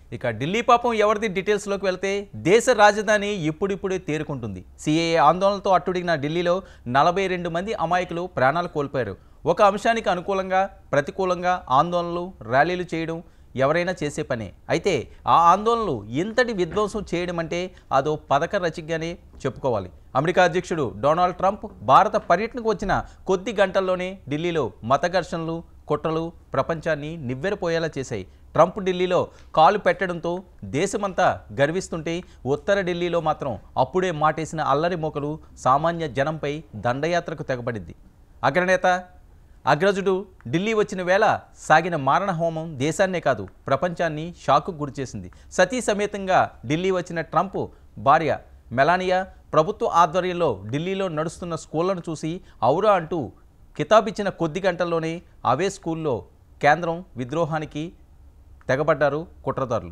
ఇక ఢిల్లీ పాపం ఎవరిది డీటెయిల్స్లోకి వెళ్తే దేశ రాజధాని ఇప్పుడిప్పుడే తేరుకుంటుంది సిఏఏ ఆందోళనతో అట్టుడిగిన ఢిల్లీలో నలభై రెండు మంది అమాయకులు ప్రాణాలు కోల్పోయారు ఒక అంశానికి అనుకూలంగా ప్రతికూలంగా ఆందోళనలు ర్యాలీలు చేయడం ఎవరైనా చేసే పనే అయితే ఆ ఆందోళనలు ఇంతటి విధ్వంసం చేయడం అంటే అదో పథక రచికగానే చెప్పుకోవాలి అమెరికా అధ్యక్షుడు డొనాల్డ్ ట్రంప్ భారత పర్యటనకు వచ్చిన కొద్ది గంటల్లోనే ఢిల్లీలో మత ఘర్షణలు కుట్రలు ప్రపంచాన్ని నివ్వెరపోయేలా చేశాయి ట్రంప్ ఢిల్లీలో కాలు పెట్టడంతో దేశమంతా గర్విస్తుంటే ఉత్తర ఢిల్లీలో మాత్రం అప్పుడే మాటేసిన అల్లరి మోకలు సామాన్య జనంపై దండయాత్రకు తెగబడింది అగ్రనేత అగ్రజుడు ఢిల్లీ వచ్చిన వేళ సాగిన మారణ హోమం దేశాన్నే కాదు ప్రపంచాన్ని షాకు గురిచేసింది సతీ సమేతంగా ఢిల్లీ వచ్చిన ట్రంప్ భార్య మెలానియా ప్రభుత్వ ఆధ్వర్యంలో ఢిల్లీలో నడుస్తున్న స్కూళ్లను చూసి ఔరా అంటూ కితాబిచ్చిన కొద్ది గంటల్లోనే అవే స్కూల్లో కేంద్రం విద్రోహానికి తెగబడ్డారు కుట్రదారులు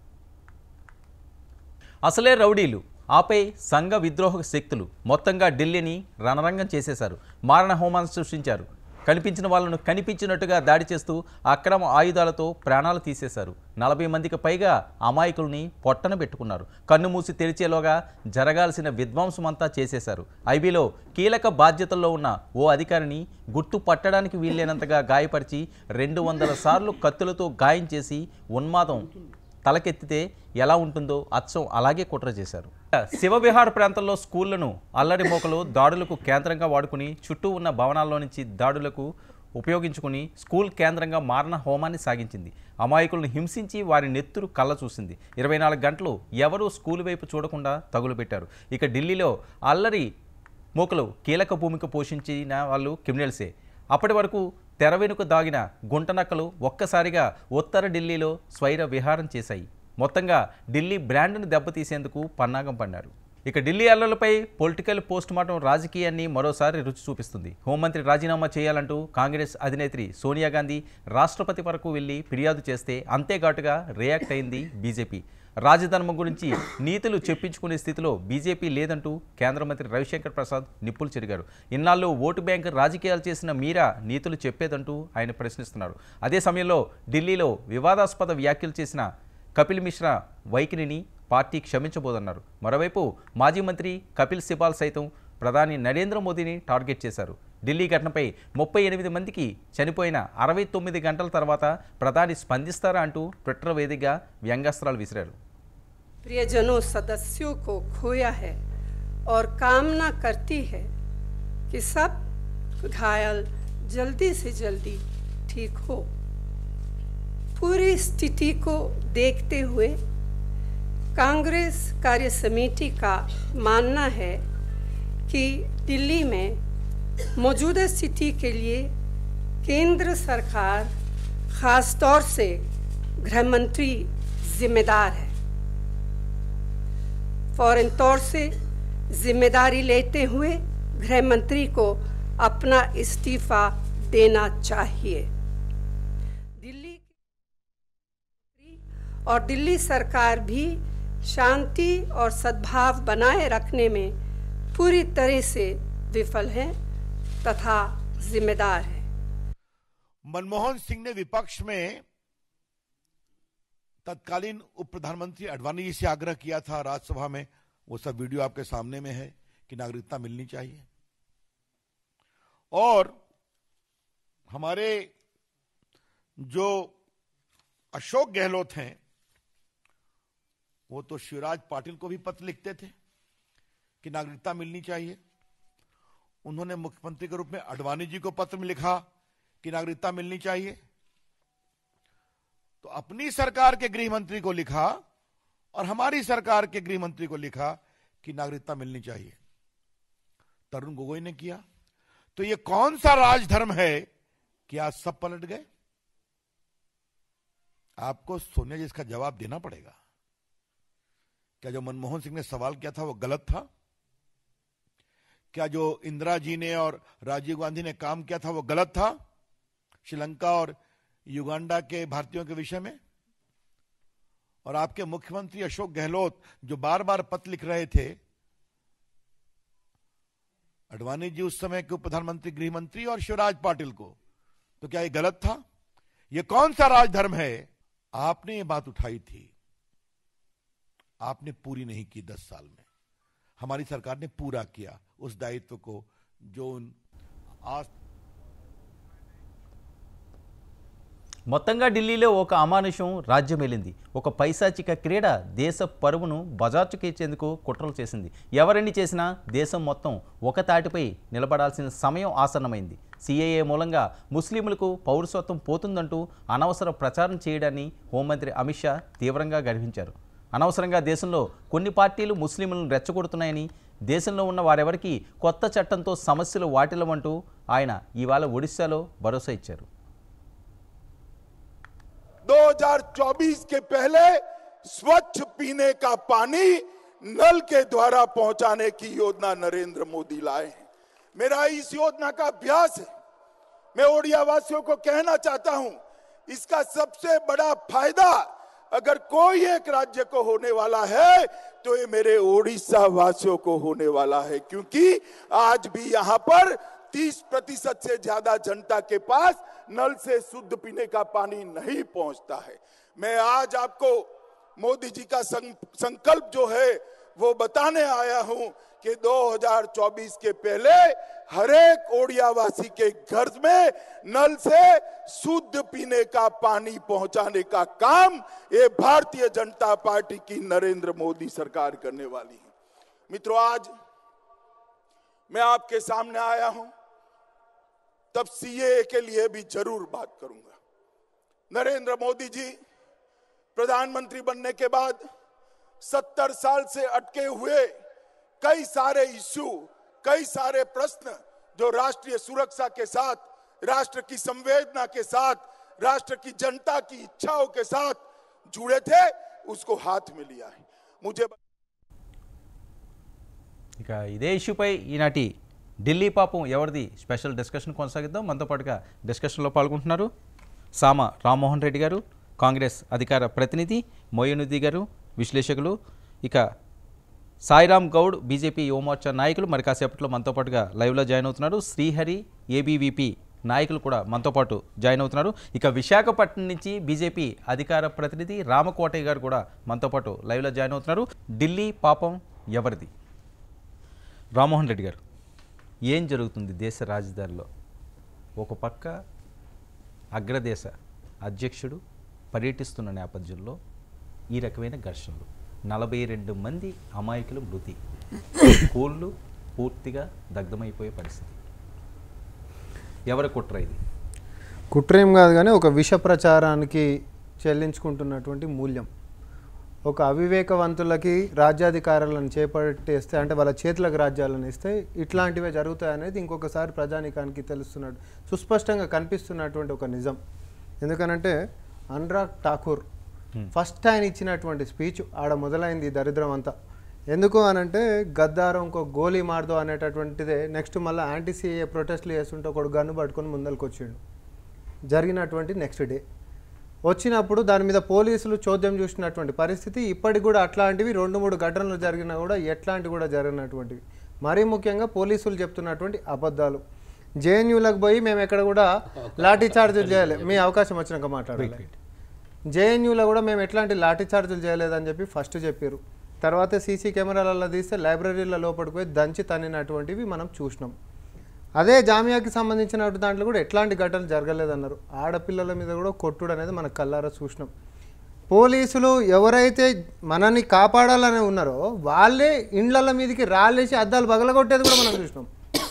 అసలే రౌడీలు ఆపై సంఘ విద్రోహ శక్తులు మొత్తంగా ఢిల్లీని రణరంగం చేసేశారు మారణ హోమాన్ని సృష్టించారు కనిపించిన వాళ్ళను కనిపించినట్టుగా దాడి చేస్తూ అక్రమ ఆయుధాలతో ప్రాణాలు తీసేశారు నలభై మందికి పైగా అమాయకుల్ని పొట్టన పెట్టుకున్నారు కన్ను మూసి తెరిచేలోగా జరగాల్సిన విధ్వంసమంతా చేసేశారు ఐబీలో కీలక బాధ్యతల్లో ఉన్న ఓ అధికారిని గుర్తు పట్టడానికి వీల్లేనంతగా గాయపరిచి రెండు వందల సార్లు కత్తులతో గాయం చేసి ఉన్మాదం తలకెత్తితే ఎలా ఉంటుందో అచ్చం అలాగే కుట్ర చేశారు శివవిహార్ ప్రాంతంలో స్కూళ్లను అల్లరి మోకలు దాడులకు కేంద్రంగా వాడుకుని చుట్టూ ఉన్న భవనాల్లో నుంచి దాడులకు ఉపయోగించుకుని స్కూల్ కేంద్రంగా మారణ హోమాన్ని సాగించింది అమాయకులను హింసించి వారి నెత్తురు కళ్ళ చూసింది ఇరవై నాలుగు గంటలు ఎవరూ స్కూల్ వైపు చూడకుండా తగులుపెట్టారు ఇక ఢిల్లీలో అల్లరి మూకలు కీలక భూమిక పోషించిన వాళ్ళు క్రిమినల్సే అప్పటి వరకు తెర వెనుక దాగిన గుంటనక్కలు ఒక్కసారిగా ఉత్తర ఢిల్లీలో స్వైర విహారం చేశాయి మొత్తంగా ఢిల్లీ బ్రాండ్ను దెబ్బతీసేందుకు పన్నాగం పన్నారు ఇక ఢిల్లీ అల్లలపై పొలిటికల్ పోస్ట్ మార్టం రాజకీయాన్ని మరోసారి రుచి చూపిస్తుంది హోంమంత్రి రాజీనామా చేయాలంటూ కాంగ్రెస్ అధినేత్రి సోనియా గాంధీ రాష్ట్రపతి వరకు వెళ్లి ఫిర్యాదు చేస్తే అంతేఘాటుగా రియాక్ట్ అయింది బీజేపీ రాజధర్మం గురించి నీతులు చెప్పించుకునే స్థితిలో బీజేపీ లేదంటూ కేంద్ర మంత్రి రవిశంకర్ ప్రసాద్ నిప్పులు చెరిగారు ఇన్నాళ్ళు ఓటు బ్యాంక్ రాజకీయాలు చేసిన మీరా నీతులు చెప్పేదంటూ ఆయన ప్రశ్నిస్తున్నారు అదే సమయంలో ఢిల్లీలో వివాదాస్పద వ్యాఖ్యలు చేసిన కపిల్ మిశ్రా వైఖరిని పార్టీ క్షమించబోదన్నారు మరోవైపు మాజీ మంత్రి కపిల్ సిబాల్ సైతం ప్రధాని నరేంద్ర మోదీని టార్గెట్ చేశారు ఢిల్లీ ఘటనపై ముప్పై ఎనిమిది మందికి చనిపోయిన అరవై తొమ్మిది గంటల తర్వాత ప్రధాని స్పందిస్తారా అంటూ ట్విట్టర్ వేదికగా వ్యంగ్యాస్త్రాలు విసిరారు प्रियजनों सदस्यों को खोया है और कामना करती है कि सब घायल जल्दी से जल्दी ठीक हो पूरी स्थिति को देखते हुए कांग्रेस कार्य समिति का मानना है कि दिल्ली में मौजूदा स्थिति के लिए केंद्र सरकार खास तौर से गृह मंत्री जिम्मेदार है फौरन तौर से जिम्मेदारी लेते हुए गृह मंत्री को अपना इस्तीफा देना चाहिए दिल्ली और दिल्ली सरकार भी शांति और सद्भाव बनाए रखने में पूरी तरह से विफल है तथा जिम्मेदार है मनमोहन सिंह ने विपक्ष में तत्कालीन उप प्रधानमंत्री अडवाणी जी से आग्रह किया था राज्यसभा में वो सब वीडियो आपके सामने में है कि नागरिकता मिलनी चाहिए और हमारे जो अशोक गहलोत हैं वो तो शिवराज पाटिल को भी पत्र लिखते थे कि नागरिकता मिलनी चाहिए उन्होंने मुख्यमंत्री के रूप में अडवाणी जी को पत्र में लिखा कि नागरिकता मिलनी चाहिए तो अपनी सरकार के गृह मंत्री को लिखा और हमारी सरकार के गृह मंत्री को लिखा कि नागरिकता मिलनी चाहिए तरुण गोगोई ने किया तो ये कौन सा राजधर्म है कि आज सब पलट गए आपको सोनिया जी इसका जवाब देना पड़ेगा क्या जो मनमोहन सिंह ने सवाल किया था वो गलत था क्या जो इंदिरा जी ने और राजीव गांधी ने काम किया था वो गलत था श्रीलंका और युगांडा के भारतीयों के विषय में और आपके मुख्यमंत्री अशोक गहलोत जो बार बार पत्र लिख रहे थे अडवाणी जी उस समय के उप प्रधानमंत्री गृह मंत्री और शिवराज पाटिल को तो क्या ये गलत था ये कौन सा राजधर्म है आपने ये बात उठाई थी आपने पूरी नहीं की दस साल में हमारी सरकार ने पूरा किया उस दायित्व को जो उन आज మొత్తంగా ఢిల్లీలో ఒక అమానుషం రాజ్యమేలింది ఒక పైశాచిక క్రీడ దేశ పరువును బజార్చుకెచ్చేందుకు కుట్రలు చేసింది ఎవరిని చేసినా దేశం మొత్తం ఒక తాటిపై నిలబడాల్సిన సమయం ఆసన్నమైంది సిఏఏ మూలంగా ముస్లింలకు పౌరసత్వం పోతుందంటూ అనవసర ప్రచారం చేయడాన్ని హోంమంత్రి అమిత్ షా తీవ్రంగా గర్వించారు అనవసరంగా దేశంలో కొన్ని పార్టీలు ముస్లింలను రెచ్చగొడుతున్నాయని దేశంలో ఉన్న వారెవరికి కొత్త చట్టంతో సమస్యలు వాటిల్లవంటూ ఆయన ఇవాళ ఒడిశాలో భరోసా ఇచ్చారు 2024 के पहले स्वच्छ पीने का पानी नल के द्वारा पहुंचाने की योजना नरेंद्र मोदी लाए हैं मेरा इस योजना का अभ्यास है मैं ओडिया वासियों को कहना चाहता हूं इसका सबसे बड़ा फायदा अगर कोई एक राज्य को होने वाला है तो ये मेरे ओडिशा वासियों को होने वाला है क्योंकि आज भी यहां पर 30 प्रतिशत से ज्यादा जनता के पास नल से शुद्ध पीने का पानी नहीं पहुंचता है मैं आज आपको मोदी जी का सं- संकल्प जो है वो बताने आया हूं कि 2024 के पहले हरेक ओडिया वासी के घर में नल से शुद्ध पीने का पानी पहुंचाने का काम ये भारतीय जनता पार्टी की नरेंद्र मोदी सरकार करने वाली है मित्रों आज मैं आपके सामने आया हूं तब सीए के लिए भी जरूर बात करूंगा नरेंद्र मोदी जी प्रधानमंत्री बनने के बाद सत्तर साल से अटके हुए कई सारे इश्यू कई सारे प्रश्न जो राष्ट्रीय सुरक्षा के साथ राष्ट्र की संवेदना के साथ राष्ट्र की जनता की इच्छाओं के साथ जुड़े थे उसको हाथ में लिया है मुझे ఇక ఇదే ఇష్యూపై ఈనాటి ఢిల్లీ పాపం ఎవరిది స్పెషల్ డిస్కషన్ కొనసాగిద్దాం మనతో పాటుగా డిస్కషన్లో పాల్గొంటున్నారు సామ రామ్మోహన్ రెడ్డి గారు కాంగ్రెస్ అధికార ప్రతినిధి మోయనుద్దీ గారు విశ్లేషకులు ఇక సాయిరామ్ గౌడ్ బీజేపీ యువమోర్చా నాయకులు మరి కాసేపట్లో మనతో పాటుగా లైవ్లో జాయిన్ అవుతున్నారు శ్రీహరి ఏబీవీపీ నాయకులు కూడా మనతో పాటు జాయిన్ అవుతున్నారు ఇక విశాఖపట్నం నుంచి బీజేపీ అధికార ప్రతినిధి రామకోటయ్య గారు కూడా మనతో పాటు లైవ్లో జాయిన్ అవుతున్నారు ఢిల్లీ పాపం ఎవరిది రామ్మోహన్ రెడ్డి గారు ఏం జరుగుతుంది దేశ రాజధానిలో ఒక పక్క అగ్రదేశ అధ్యక్షుడు పర్యటిస్తున్న నేపథ్యంలో ఈ రకమైన ఘర్షణలు నలభై రెండు మంది అమాయకులు మృతి కోళ్ళు పూర్తిగా దగ్ధమైపోయే పరిస్థితి ఎవరి కుట్ర ఇది కుట్రేం కాదు కానీ ఒక విష ప్రచారానికి చెల్లించుకుంటున్నటువంటి మూల్యం ఒక అవివేకవంతులకి రాజ్యాధికారాలను చేపట్టేస్తే అంటే వాళ్ళ చేతులకు రాజ్యాలను ఇస్తే ఇట్లాంటివే జరుగుతాయనేది ఇంకొకసారి ప్రజానికానికి తెలుస్తున్నాడు సుస్పష్టంగా కనిపిస్తున్నటువంటి ఒక నిజం ఎందుకనంటే అనురాగ్ ఠాకూర్ ఫస్ట్ ఆయన ఇచ్చినటువంటి స్పీచ్ ఆడ మొదలైంది ఈ దరిద్రం అంతా ఎందుకు అనంటే గద్దారం ఇంకో గోలీ మార్దో అనేటటువంటిదే నెక్స్ట్ మళ్ళీ యాంటీ సిఏ ప్రొటెస్ట్లు చేస్తుంటే ఒకడు గన్ను పట్టుకొని ముందరికి వచ్చిండు జరిగినటువంటి నెక్స్ట్ డే వచ్చినప్పుడు దాని మీద పోలీసులు చోద్యం చూసినటువంటి పరిస్థితి ఇప్పటికి కూడా అట్లాంటివి రెండు మూడు ఘటనలు జరిగినా కూడా ఎట్లాంటి కూడా జరిగినటువంటివి మరీ ముఖ్యంగా పోలీసులు చెప్తున్నటువంటి అబద్ధాలు జేఎన్యూలకు పోయి మేము ఎక్కడ కూడా లాఠీ చార్జీలు చేయాలి మీ అవకాశం వచ్చినాక మాట్లాడాలి జేఎన్యూలో కూడా మేము ఎట్లాంటి లాఠీ చార్జీలు చేయలేదని చెప్పి ఫస్ట్ చెప్పారు తర్వాత సీసీ కెమెరాలలో తీస్తే లైబ్రరీల లోపలికి పోయి దంచి తన్నినటువంటివి మనం చూసినాం అదే జామియాకి సంబంధించిన దాంట్లో కూడా ఎట్లాంటి ఘటనలు జరగలేదన్నారు ఆడపిల్లల మీద కూడా కొట్టుడు అనేది మన కల్లారా చూసినాం పోలీసులు ఎవరైతే మనని కాపాడాలని ఉన్నారో వాళ్ళే ఇండ్ల మీదకి రాళ్ళేసి అద్దాలు పగలగొట్టేది కూడా మనం చూసినాం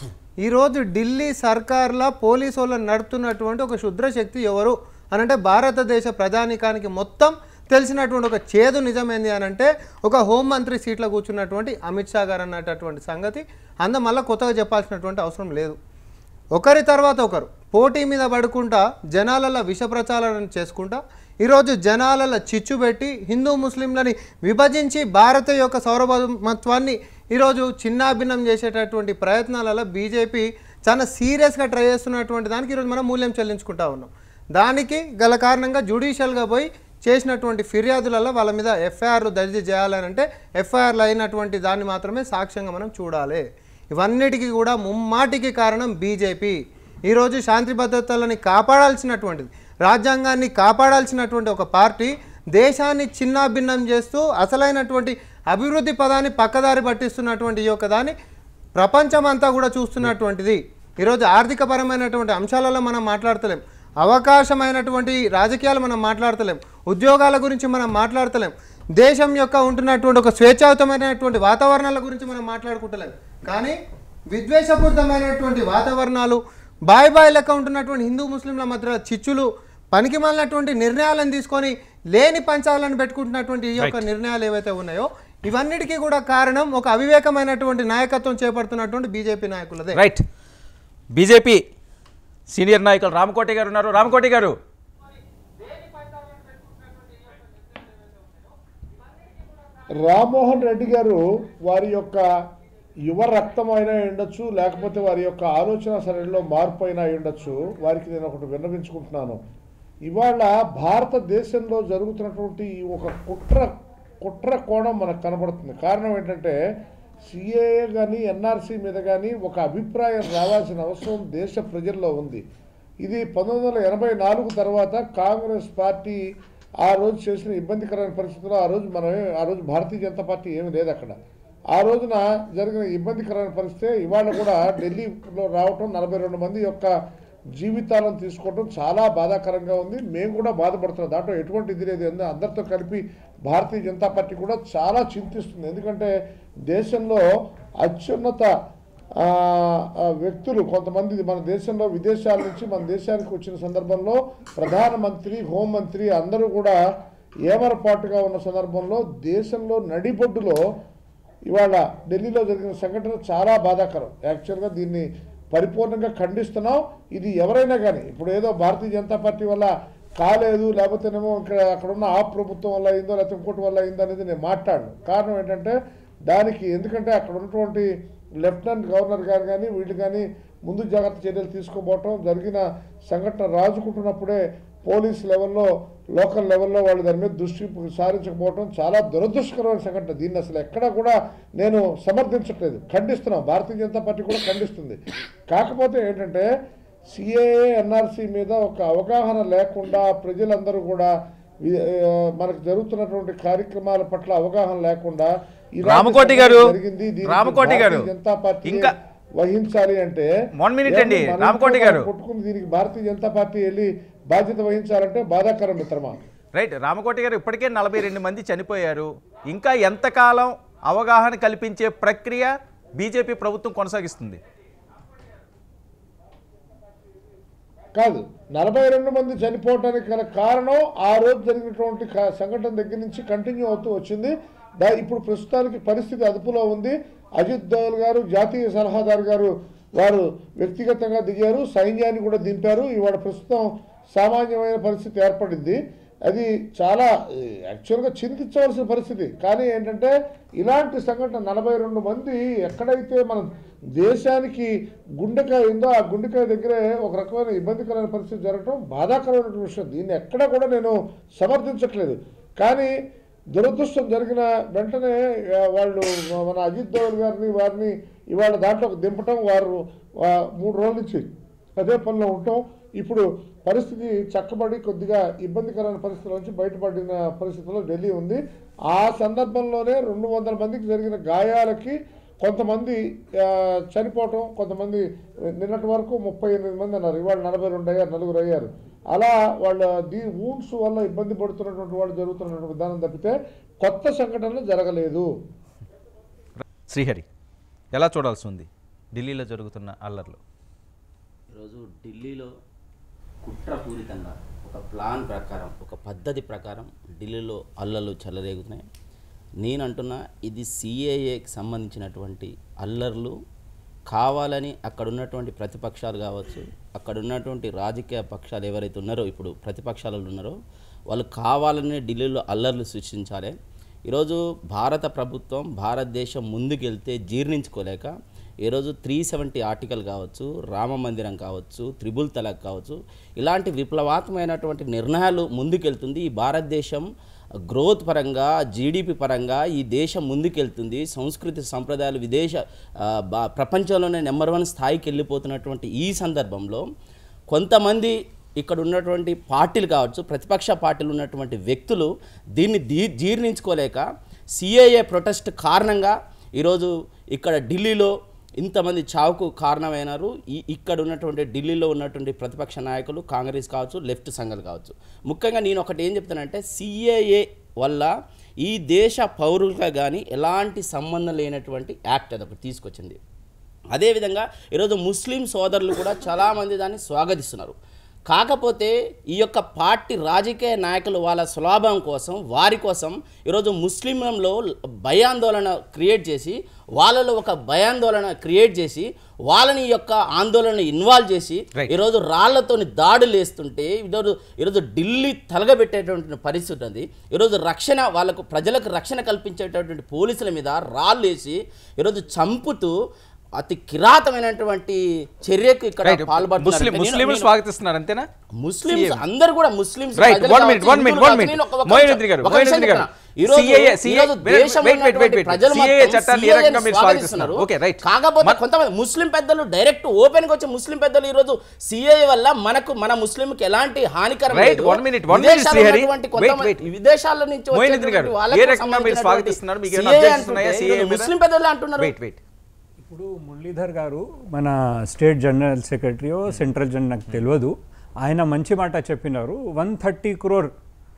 ఈరోజు ఢిల్లీ సర్కార్ల పోలీసు వాళ్ళని నడుపుతున్నటువంటి ఒక శుద్ర శక్తి ఎవరు అనంటే భారతదేశ ప్రజానికానికి మొత్తం తెలిసినటువంటి ఒక చేదు నిజమేంది అని అంటే ఒక హోంమంత్రి సీట్లో కూర్చున్నటువంటి అమిత్ షా గారు అన్నటువంటి సంగతి అంద మళ్ళీ కొత్తగా చెప్పాల్సినటువంటి అవసరం లేదు ఒకరి తర్వాత ఒకరు పోటీ మీద పడుకుంటా జనాలలో విష ప్రచారం చేసుకుంటా ఈరోజు జనాలలో చిచ్చు పెట్టి హిందూ ముస్లింలని విభజించి భారత యొక్క సౌరభౌమత్వాన్ని ఈరోజు చిన్నాభిన్నం చేసేటటువంటి ప్రయత్నాలలో బీజేపీ చాలా సీరియస్గా ట్రై చేస్తున్నటువంటి దానికి ఈరోజు మనం మూల్యం చెల్లించుకుంటా ఉన్నాం దానికి గల కారణంగా జ్యుడిషియల్గా పోయి చేసినటువంటి ఫిర్యాదులలో వాళ్ళ మీద ఎఫ్ఐఆర్లు దర్జీ చేయాలని అంటే ఎఫ్ఐఆర్లు అయినటువంటి దాన్ని మాత్రమే సాక్ష్యంగా మనం చూడాలి ఇవన్నిటికీ కూడా ముమ్మాటికి కారణం బీజేపీ ఈరోజు శాంతి భద్రతలని కాపాడాల్సినటువంటిది రాజ్యాంగాన్ని కాపాడాల్సినటువంటి ఒక పార్టీ దేశాన్ని చిన్నాభిన్నం చేస్తూ అసలైనటువంటి అభివృద్ధి పదాన్ని పక్కదారి పట్టిస్తున్నటువంటి ఈ యొక్క దాన్ని ప్రపంచమంతా కూడా చూస్తున్నటువంటిది ఈరోజు ఆర్థికపరమైనటువంటి అంశాలలో మనం మాట్లాడతలేం అవకాశమైనటువంటి రాజకీయాలు మనం మాట్లాడతలేం ఉద్యోగాల గురించి మనం మాట్లాడతలేం దేశం యొక్క ఉంటున్నటువంటి ఒక స్వేచ్ఛాయుతమైనటువంటి వాతావరణాల గురించి మనం మాట్లాడుకుంటలేం కానీ విద్వేషపూరితమైనటువంటి వాతావరణాలు బాయ్ బాయ్ లెక్క ఉంటున్నటువంటి హిందూ ముస్లింల మధ్య చిచ్చులు పనికి మాలినటువంటి నిర్ణయాలను తీసుకొని లేని పంచాలను పెట్టుకుంటున్నటువంటి ఈ యొక్క నిర్ణయాలు ఏవైతే ఉన్నాయో ఇవన్నిటికీ కూడా కారణం ఒక అవివేకమైనటువంటి నాయకత్వం చేపడుతున్నటువంటి బీజేపీ నాయకులదే రైట్ బీజేపీ సీనియర్ నాయకులు రామకోటి గారు ఉన్నారు రామకోటి గారు రామ్మోహన్ రెడ్డి గారు వారి యొక్క యువ రక్తం అయినా ఉండొచ్చు లేకపోతే వారి యొక్క ఆలోచన సరళిలో మార్పు అయినా అయి ఉండొచ్చు వారికి నేను ఒకటి విన్నవించుకుంటున్నాను ఇవాళ భారతదేశంలో జరుగుతున్నటువంటి ఈ ఒక కుట్ర కుట్ర కోణం మనకు కనబడుతుంది కారణం ఏంటంటే సిఏఏ కానీ ఎన్ఆర్సీ మీద కానీ ఒక అభిప్రాయం రావాల్సిన అవసరం దేశ ప్రజల్లో ఉంది ఇది పంతొమ్మిది వందల ఎనభై నాలుగు తర్వాత కాంగ్రెస్ పార్టీ ఆ రోజు చేసిన ఇబ్బందికరమైన పరిస్థితుల్లో ఆ రోజు మనం ఆ రోజు భారతీయ జనతా పార్టీ ఏమీ లేదు అక్కడ ఆ రోజున జరిగిన ఇబ్బందికరమైన పరిస్థితి ఇవాళ కూడా ఢిల్లీలో రావటం నలభై రెండు మంది యొక్క జీవితాలను తీసుకోవడం చాలా బాధాకరంగా ఉంది మేము కూడా బాధపడుతున్నాం దాంట్లో ఎటువంటి ఇది లేదు ఎందు- అందరితో కలిపి భారతీయ జనతా పార్టీ కూడా చాలా చింతిస్తుంది ఎందుకంటే దేశంలో అత్యున్నత ఆ, ఆ, వ్యక్తులు కొంతమంది మన దేశంలో విదేశాల నుంచి మన దేశానికి వచ్చిన సందర్భంలో ప్రధానమంత్రి హోంమంత్రి అందరూ కూడా ఏమరపాటుగా ఉన్న సందర్భంలో దేశంలో నడిబొడ్డులో ఇవాళ ఢిల్లీలో జరిగిన సంఘటన చాలా బాధాకరం యాక్చువల్గా దీన్ని పరిపూర్ణంగా ఖండిస్తున్నాం ఇది ఎవరైనా కానీ ఇప్పుడు ఏదో భారతీయ జనతా పార్టీ వల్ల కాలేదు లేకపోతేనేమో ఇక్కడ అక్కడ ఉన్న ఆ ప్రభుత్వం వల్ల అయిందో లేకపోతే ఇంకోటి వల్ల అయిందో అనేది నేను మాట్లాడను కారణం ఏంటంటే దానికి ఎందుకంటే అక్కడ ఉన్నటువంటి లెఫ్టినెంట్ గవర్నర్ గారు కానీ వీళ్ళు కానీ ముందు జాగ్రత్త చర్యలు తీసుకోబోవటం జరిగిన సంఘటన రాజుకుంటున్నప్పుడే పోలీస్ లెవెల్లో లోకల్ లెవెల్లో వాళ్ళు దాని మీద దృష్టి సారించకపోవడం చాలా దురదృష్టకరమైన సంఘటన దీన్ని అసలు ఎక్కడా కూడా నేను సమర్థించట్లేదు ఖండిస్తున్నాం భారతీయ జనతా పార్టీ కూడా ఖండిస్తుంది కాకపోతే ఏంటంటే సిఏఏ ఎన్ఆర్సీ మీద ఒక అవగాహన లేకుండా ప్రజలందరూ కూడా వి- ఆ, మనకు జరుగుతున్నటువంటి కార్యక్రమాల పట్ల అవగాహన లేకుండా ఇలాంటి రామకోటి సంఘటన గారు, జరిగింది దీనికి రామకోటి గారు, భారతీయ జనతా పార్టీ ఇంకా- వహించాలి అంటే One minute అండి, ఏమో మన రామకోటి ఇంట్లో గారు. మనం కొట్టుకుని దీనికి భారతీయ జనతా పార్టీ వెళ్ళి బాధ్యత వహించాలంటే బాధాకరం మిత్రమా రైట్ రామకోటి గారు ఇప్పటికే నలభై రెండు మంది చనిపోయారు ఇంకా ఎంతకాలం అవగాహన కల్పించే ప్రక్రియ బీజేపీ ప్రభుత్వం కొనసాగిస్తుంది కాదు నలభై రెండు మంది చనిపోవడానికి గల కారణం ఆ రోజు జరిగినటువంటి క- సంఘటన దగ్గర నుంచి కంటిన్యూ అవుతూ వచ్చింది దా ఇప్పుడు ప్రస్తుతానికి పరిస్థితి అదుపులో ఉంది అజిత్ దోవల్ గారు జాతీయ సలహాదారు గారు వారు వ్యక్తిగతంగా దిగారు సైన్యాన్ని కూడా దింపారు ఇవాళ ప్రస్తుతం సామాన్యమైన పరిస్థితి ఏర్పడింది అది చాలా ఏ, యాక్చువల్గా చింతించవలసిన పరిస్థితి కానీ ఏంటంటే ఇలాంటి సంఘటన నలభై రెండు మంది ఎక్కడైతే మనం దేశానికి గుండెకాయ ఉందో ఆ గుండెకాయ దగ్గరే ఒక రకమైన ఇబ్బందికరమైన పరిస్థితి జరగడం బాధాకరమైన విషయం దీన్ని ఎక్కడ కూడా నేను సమర్థించట్లేదు కానీ దురదృష్టం జరిగిన వెంటనే ఆ, వాళ్ళు మన అజిత్ దోవల్ గారిని వారిని ఇవాళ దాంట్లోకి దింపటం వారు ఆ, మూడు రోజుల నుంచి అదే పనిలో ఉంటాం ఇప్పుడు పరిస్థితి చక్కబడి కొద్దిగా ఇబ్బందికరమైన పరిస్థితుల నుంచి బయటపడిన పరిస్థితిలో ఢిల్లీ ఉంది ఆ సందర్భంలోనే రెండు వందల మందికి జరిగిన గాయాలకి కొంతమంది ఆ, చనిపోవటం కొంతమంది నిన్నటి వరకు ముప్పై ఎనిమిది మంది అన్నారు ఇవాళ నలభై రెండు అయ్యారు నలుగురు అయ్యారు అలా వాళ్ళ దీ వూన్స్ వల్ల ఇబ్బంది పడుతున్నటువంటి వాళ్ళు జరుగుతున్నటువంటి విధానం తప్పితే కొత్త సంఘటనలు జరగలేదు శ్రీహరి ఎలా చూడాల్సి ఉంది ఢిల్లీలో జరుగుతున్న అల్లర్లు ఈరోజు ఢిల్లీలో కుట్రపూరితంగా ఒక ప్లాన్ ప్రకారం ఒక పద్ధతి ప్రకారం ఢిల్లీలో అల్లర్లు చెలరేగుతున్నాయి నేను అంటున్నా ఇది సిఏఏకి సంబంధించినటువంటి అల్లర్లు కావాలని అక్కడ ఉన్నటువంటి ప్రతిపక్షాలు కావచ్చు అక్కడ ఉన్నటువంటి రాజకీయ పక్షాలు ఎవరైతే ఉన్నారో ఇప్పుడు ప్రతిపక్షాలలో ఉన్నారో వాళ్ళు కావాలని ఢిల్లీలో అల్లర్లు సృష్టించాలి ఈరోజు భారత ప్రభుత్వం భారతదేశం ముందుకెళ్తే జీర్ణించుకోలేక ఈరోజు త్రీ సెవెంటీ ఆర్టికల్ కావచ్చు రామ మందిరం కావచ్చు త్రిబుల్ తలాక్ కావచ్చు ఇలాంటి విప్లవాత్మకమైనటువంటి నిర్ణయాలు ముందుకెళ్తుంది ఈ భారతదేశం గ్రోత్ పరంగా జీడిపి పరంగా ఈ దేశం ముందుకెళ్తుంది సంస్కృతి సంప్రదాయాలు విదేశ ఆ, బా- ప్రపంచంలోనే నెంబర్ వన్ స్థాయికి వెళ్ళిపోతున్నటువంటి ఈ సందర్భంలో కొంతమంది ఇక్కడ ఉన్నటువంటి పార్టీలు కావచ్చు ప్రతిపక్ష పార్టీలు ఉన్నటువంటి వ్యక్తులు దీన్ని దీ జీర్ణించుకోలేక సిఏఏ ప్రొటెస్ట్ కారణంగా ఈరోజు ఇక్కడ ఢిల్లీలో ఇంతమంది చావుకు కారణమైనారు ఈ ఇక్కడ ఉన్నటువంటి ఢిల్లీలో ఉన్నటువంటి ప్రతిపక్ష నాయకులు కాంగ్రెస్ కావచ్చు లెఫ్ట్ సంఘాలు కావచ్చు ముఖ్యంగా నేను ఒకటి ఏం చెప్తానంటే సిఏఏ వల్ల ఈ దేశ పౌరులుగా కానీ ఎలాంటి సంబంధం లేనటువంటి యాక్ట్ అది ఒకటి తీసుకొచ్చింది అదేవిధంగా ఈరోజు ముస్లిం సోదరులు కూడా చాలామంది దాన్ని స్వాగతిస్తున్నారు కాకపోతే ఈ యొక్క పార్టీ రాజకీయ నాయకులు వాళ్ళ సులాభం కోసం వారి కోసం ఈరోజు ముస్లింలలో భయాందోళన క్రియేట్ చేసి వాళ్ళలో ఒక భయాందోళన క్రియేట్ చేసి వాళ్ళని ఈ యొక్క ఆందోళన ఇన్వాల్వ్ చేసి Right. ఈరోజు రాళ్లతోని దాడులు వేస్తుంటే ఈరోజు ఈరోజు ఢిల్లీ తలగబెట్టేటువంటి పరిస్థితి ఉంది ఈరోజు రక్షణ వాళ్ళకు ప్రజలకు రక్షణ కల్పించేటటువంటి పోలీసుల మీద రాళ్ళు వేసి ఈరోజు చంపుతూ అతి కిరాతమైనటువంటి చర్యకు ఇక్కడ రైట్ పాల్పడుతున్నారు ముస్లిం అంటే నేను- ముస్లింలు నేను- స్వాగతిస్తున్నారు అంతేనా ముస్లిమ్స్ అందరు కూడా ముస్లిమ్స్ రైట్ ప్రజలు వన్ కావచ్చు, మినిట్ వన్ మినిట్ హిందువులు వన్ కావచ్చు, మినిట్ నేను ఒక- ఒక మోయినుద్దీన్ గారు ఒక నిమిషం మోయినుద్దీన్ గారు చెప్తున్నా. ఈరోజు- సిఏఏ సిఏ ఈరోజు దేశంలో వెయిట్ వెయిట్ ఉన్నటువంటి వెయిట్ ప్రజలు సిఏఏ మొత్తం చట్టాన్ని ఏ CAA ని రకంగా మీరు స్వాగతిస్తున్నారు స్వాగతిస్తున్నారు. ఓకే రైట్ కాకపోతే కొంతమంది ముస్లిం పెద్దలు డైరెక్ట్ ఓపెన్ గా వచ్చే ముస్లిం పెద్దలు ఈ రోజు సిఏ వల్ల మనకు మన ముస్లింకి ఎలాంటి హానికరం Right, లేదు. one minute, one minute, విదేశాల్లో శ్రీహరి. ఉన్నటువంటి Wait, కొంతమంది wait. విదేశాల నుంచి మోయినుద్దీన్ గారు, వచ్చేటువంటి వాళ్ళకు ఏ రకంగా మీరు సంబంధించినటువంటి స్వాగతిస్తున్నారు? మీకు ఏమైనా CAA objections ఉన్నాయా? అంటుంటే CAA ఈరోజు మీద? ముస్లిం పెద్దలు అంటున్నారు వెయిట్ వెయిట్ ఇప్పుడు మురళీధర్ గారు మన స్టేట్ జనరల్ సెక్రటరీయో సెంట్రల్ జనరల్ నాకు తెలియదు ఆయన మంచి మాట చెప్పినారు వన్ థర్టీ క్రోర్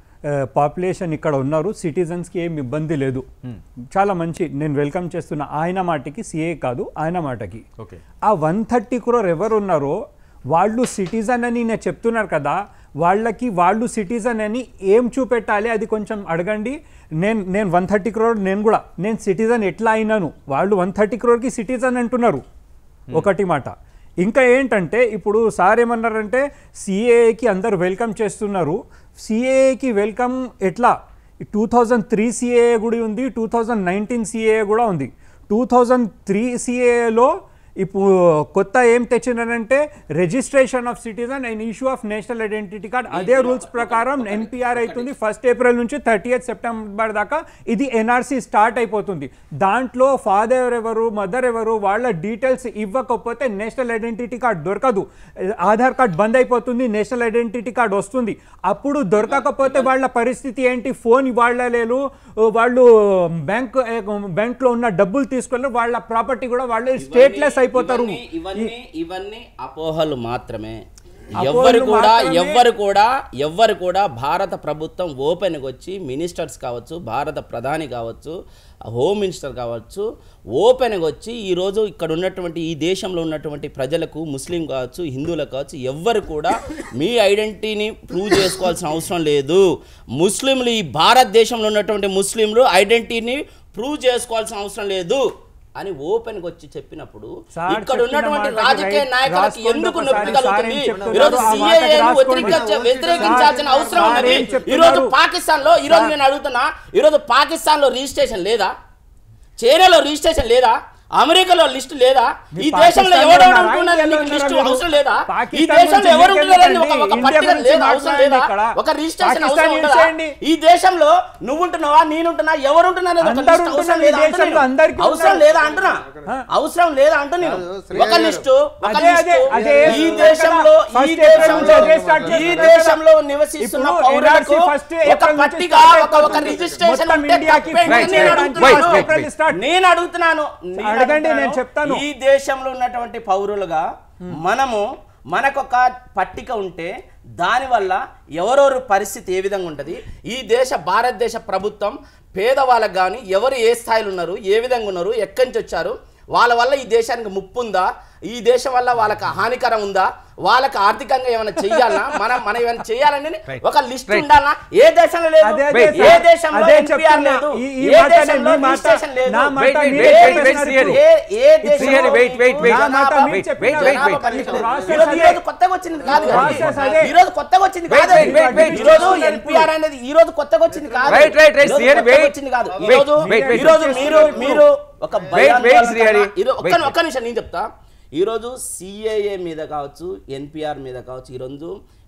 పాపులేషన్ ఇక్కడ ఉన్నారు సిటిజన్స్కి ఏం ఇబ్బంది లేదు చాలా మంచి నేను వెల్కమ్ చేస్తున్న ఆయన మాటకి సిఏ కాదు ఆయన మాటకి ఓకే ఆ వన్ థర్టీ క్రోర్ ఎవరు ఉన్నారో వాళ్ళు సిటిజన్ అని నేను చెప్తున్నారు కదా వాళ్ళకి వాళ్ళు సిటిజన్ అని ఏం చూపెట్టాలి అది కొంచెం అడగండి నేను నేను వన్ థర్టీ క్రోర్ నేను కూడా నేను సిటిజన్ ఎట్లా అయినాను వాళ్ళు వన్ థర్టీ క్రోర్కి సిటిజన్ అంటున్నారు ఒకటి మాట ఇంకా ఏంటంటే ఇప్పుడు సార్ ఏమన్నారంటే సిఏఏకి అందరు వెల్కమ్ చేస్తున్నారు సిఏఏకి వెల్కమ్ ఎట్లా టూ థౌజండ్ త్రీ సిఏఏ కూడా ఉంది టూ థౌజండ్ నైన్టీన్ సిఏఏ కూడా ఉంది టూ థౌజండ్ త్రీ సిఏఏలో ఇప్పుడు కొత్త ఏం తెచ్చినారంటే registration of citizen and issue of national identity card అదే రూల్స్ ప్రకారం ఎన్పిఆర్ అవుతుంది ఫస్ట్ ఏప్రిల్ నుంచి థర్టీ సెప్టెంబర్ దాకా ఇది ఎన్ఆర్సీ స్టార్ట్ అయిపోతుంది దాంట్లో ఫాదర్ ఎవరు మదర్ ఎవరు వాళ్ళ డీటెయిల్స్ ఇవ్వకపోతే నేషనల్ ఐడెంటిటీ కార్డ్ దొరకదు ఆధార్ కార్డ్ బంద్ అయిపోతుంది నేషనల్ ఐడెంటిటీ కార్డ్ వస్తుంది అప్పుడు దొరకకపోతే వాళ్ళ పరిస్థితి ఏంటి ఫోన్ వాళ్ళ లేదు వాళ్ళు బ్యాంక్ బ్యాంక్లో ఉన్న డబ్బులు తీసుకొని వాళ్ళ ప్రాపర్టీ కూడా వాళ్ళు స్టేట్లెస్ అయిపోతారు ఇవన్నీ- ఇవన్నీ ఇవన్నీ అపోహలు మాత్రమే అపోహలు ఎవ్వరు కూడా మాత్రమే. ఎవ్వరు కూడా ఎవ్వరు కూడా భారత ప్రభుత్వం ఓపెన్గా వచ్చి మినిస్టర్స్ కావచ్చు భారత ప్రధాని కావచ్చు హోమ్ మినిస్టర్ కావచ్చు ఓపెన్గా వచ్చి ఈరోజు ఇక్కడ ఉన్నటువంటి ఈ దేశంలో ఉన్నటువంటి ప్రజలకు ముస్లిం కావచ్చు హిందువులకు కావచ్చు ఎవ్వరు కూడా మీ ఐడెంటిటీని ప్రూవ్ చేసుకోవాల్సిన అవసరం లేదు ముస్లింలు ఈ భారతదేశంలో ఉన్నటువంటి ముస్లింలు ఐడెంటిటీని ప్రూవ్ చేసుకోవాల్సిన అవసరం లేదు అని ఓపెన్ గా వచ్చి చెప్పినప్పుడు సార్ ఇక్కడ చెప్పిన ఉన్నటువంటి మాటకి రాజకీయ రైట్ నాయకులకు రాసుకోండి ఎందుకు ఒకసారి. నొప్పి సార్ కలుగుతుంది ఏం చెప్తున్నారు? ఈరోజు ఆ మాటకి సిఏఏ రాసుకోండి. వ్యతిరేకించ వ్యతిరేకించాల్సిన సార్ అవసరం సార్ ఉన్నది ఏం చెప్తున్నారు? ఈ రోజు పాకిస్తాన్ లో ఈ రోజు నేను అడుగుతున్నా ఈ రోజు పాకిస్తాన్ లో రిజిస్ట్రేషన్ లేదా చైనాలో రిజిస్ట్రేషన్ లేదా అమెరికాలో లిస్ట్ లేదా మీ ఈ దేశంలో పాకిస్తాన్లో ఎవరు ఉన్నారా? ఉంటున్నారని ఇండియాలో నీకు లిస్ట్ ఉన్నారా మీరు? అవసరం లేదా ఈ పాకిస్తాన్ దేశంలో గురించి ఎవరు మీకెందుకండి? ఉంటున్నారని ఒక ఒక ఇండియా పట్టిక గురించి లేదా అవసరం మాట్లాడండి లేదా ఇక్కడ. ఒక రిజిస్ట్రేషన్ పాకిస్తాన్ అవసరం ఉండదా చేయండి. ఈ దేశంలో నువ్వు ఉంటున్నావా నేనుంటున్నా ఎవరు ఉంటున్నారు ఒక అందరూ లిస్ట్ అవసరం ఉంటున్నారు. లేదా ఈ దేశంలో అంటున్నా నేను. అందరికీ అవసరం ఉన్నారు. లేదా అంటున్నా అవసరం లేదా అంటున్నా నేను ఒక లిస్టు ఒక అదే, అదే, లిస్టు అదే ఈ ఏం దేశంలో ఈ ఫస్ట్ ఏప్రిల్ దేశంలో నుంచి అదే స్టార్ట్ ఈ చేస్తున్నారు దేశంలో నివసిస్తున్న ఇప్పుడు పౌరులకు NRC ఫస్ట్ ఒక ఏప్రిల్ నుంచి పట్టిక స్టార్ట్ ఒక ఒక అయిపోతుంది. రిజిస్ట్రేషన్ మొత్తం ఉంటే ఇండియాకి తప్పేంటి రైట్, నేను రైట్, అడుగుతున్నాను. రైట్, రైట్, ఏప్రిల్ స్టార్ట్ నేను అడుగుతున్నాను నేను అడగండి, అడుగుతున్నాను. నేను చెప్తాను. ఈ దేశంలో ఉన్నటువంటి పౌరులుగా మనము మనకొక పట్టిక ఉంటే దానివల్ల ఎవరెవరు పరిస్థితి ఏ విధంగా ఉంటుంది ఈ దేశ భారతదేశ ప్రభుత్వం పేదవాళ్ళకు కానీ ఎవరు ఏ స్థాయిలో ఉన్నారు ఏ విధంగా ఉన్నారు ఎక్కడి నుంచి వచ్చారు వాళ్ళ వల్ల ఈ దేశానికి ముప్పు ఉందా ఈ దేశం వల్ల వాళ్ళకి హానికరం ఉందా వాళ్ళకి ఆర్థికంగా ఏమైనా చెయ్యాలనా మనం మనం ఏమైనా చేయాలని ఒక లిస్ట్ Right. ఉండాలనా ఏ దేశంలో లేదు అదే, అదే ఏ సార్. దేశంలో అదే NPR చెప్తున్నా. లేదు ఈ- ఈ ఏ మాట దేశంలో మీ మాట, రిజిస్ట్రేషన్ లేదు నా మాట Wait, wait, మీరే wait, wait, చెప్పేస్తున్నారు wait, ఇప్పుడు. ఏ ఏ దేశంలో శ్రీహరి, wait, wait, wait. జనాభా నా మాట పరి- మీరు wait, చెప్పినారు. wait, జనాభా wait. పరిమితి. Process ఈరోజు అదే. ఈరోజు కొత్తగా వచ్చింది కాదు కదా. Process అదే. ఈరోజు కొత్తగా వచ్చింది Wait, కాదు wait, wait, wait. ఈరోజు చూస్తున్నారు ఎన్పిఆర్ అనేది ఈ రోజు కొత్తగా వచ్చింది కాదు Right, right, right, ఈరోజు శ్రీహరి, కొత్తగా wait. వచ్చింది కాదు Wait, ఈరోజు wait, wait. ఈరోజు మీరు మీరు ఒక Wait, wait, భయాందోళన శ్రీహరి. కన్నా- ఈరోజు ఒక్క Wait, ఒక్క నిమిషం నేను చెప్తా ఈరోజు సిఏఏ మీద కావచ్చు ఎన్పిఆర్ మీద కావచ్చు ఈరోజు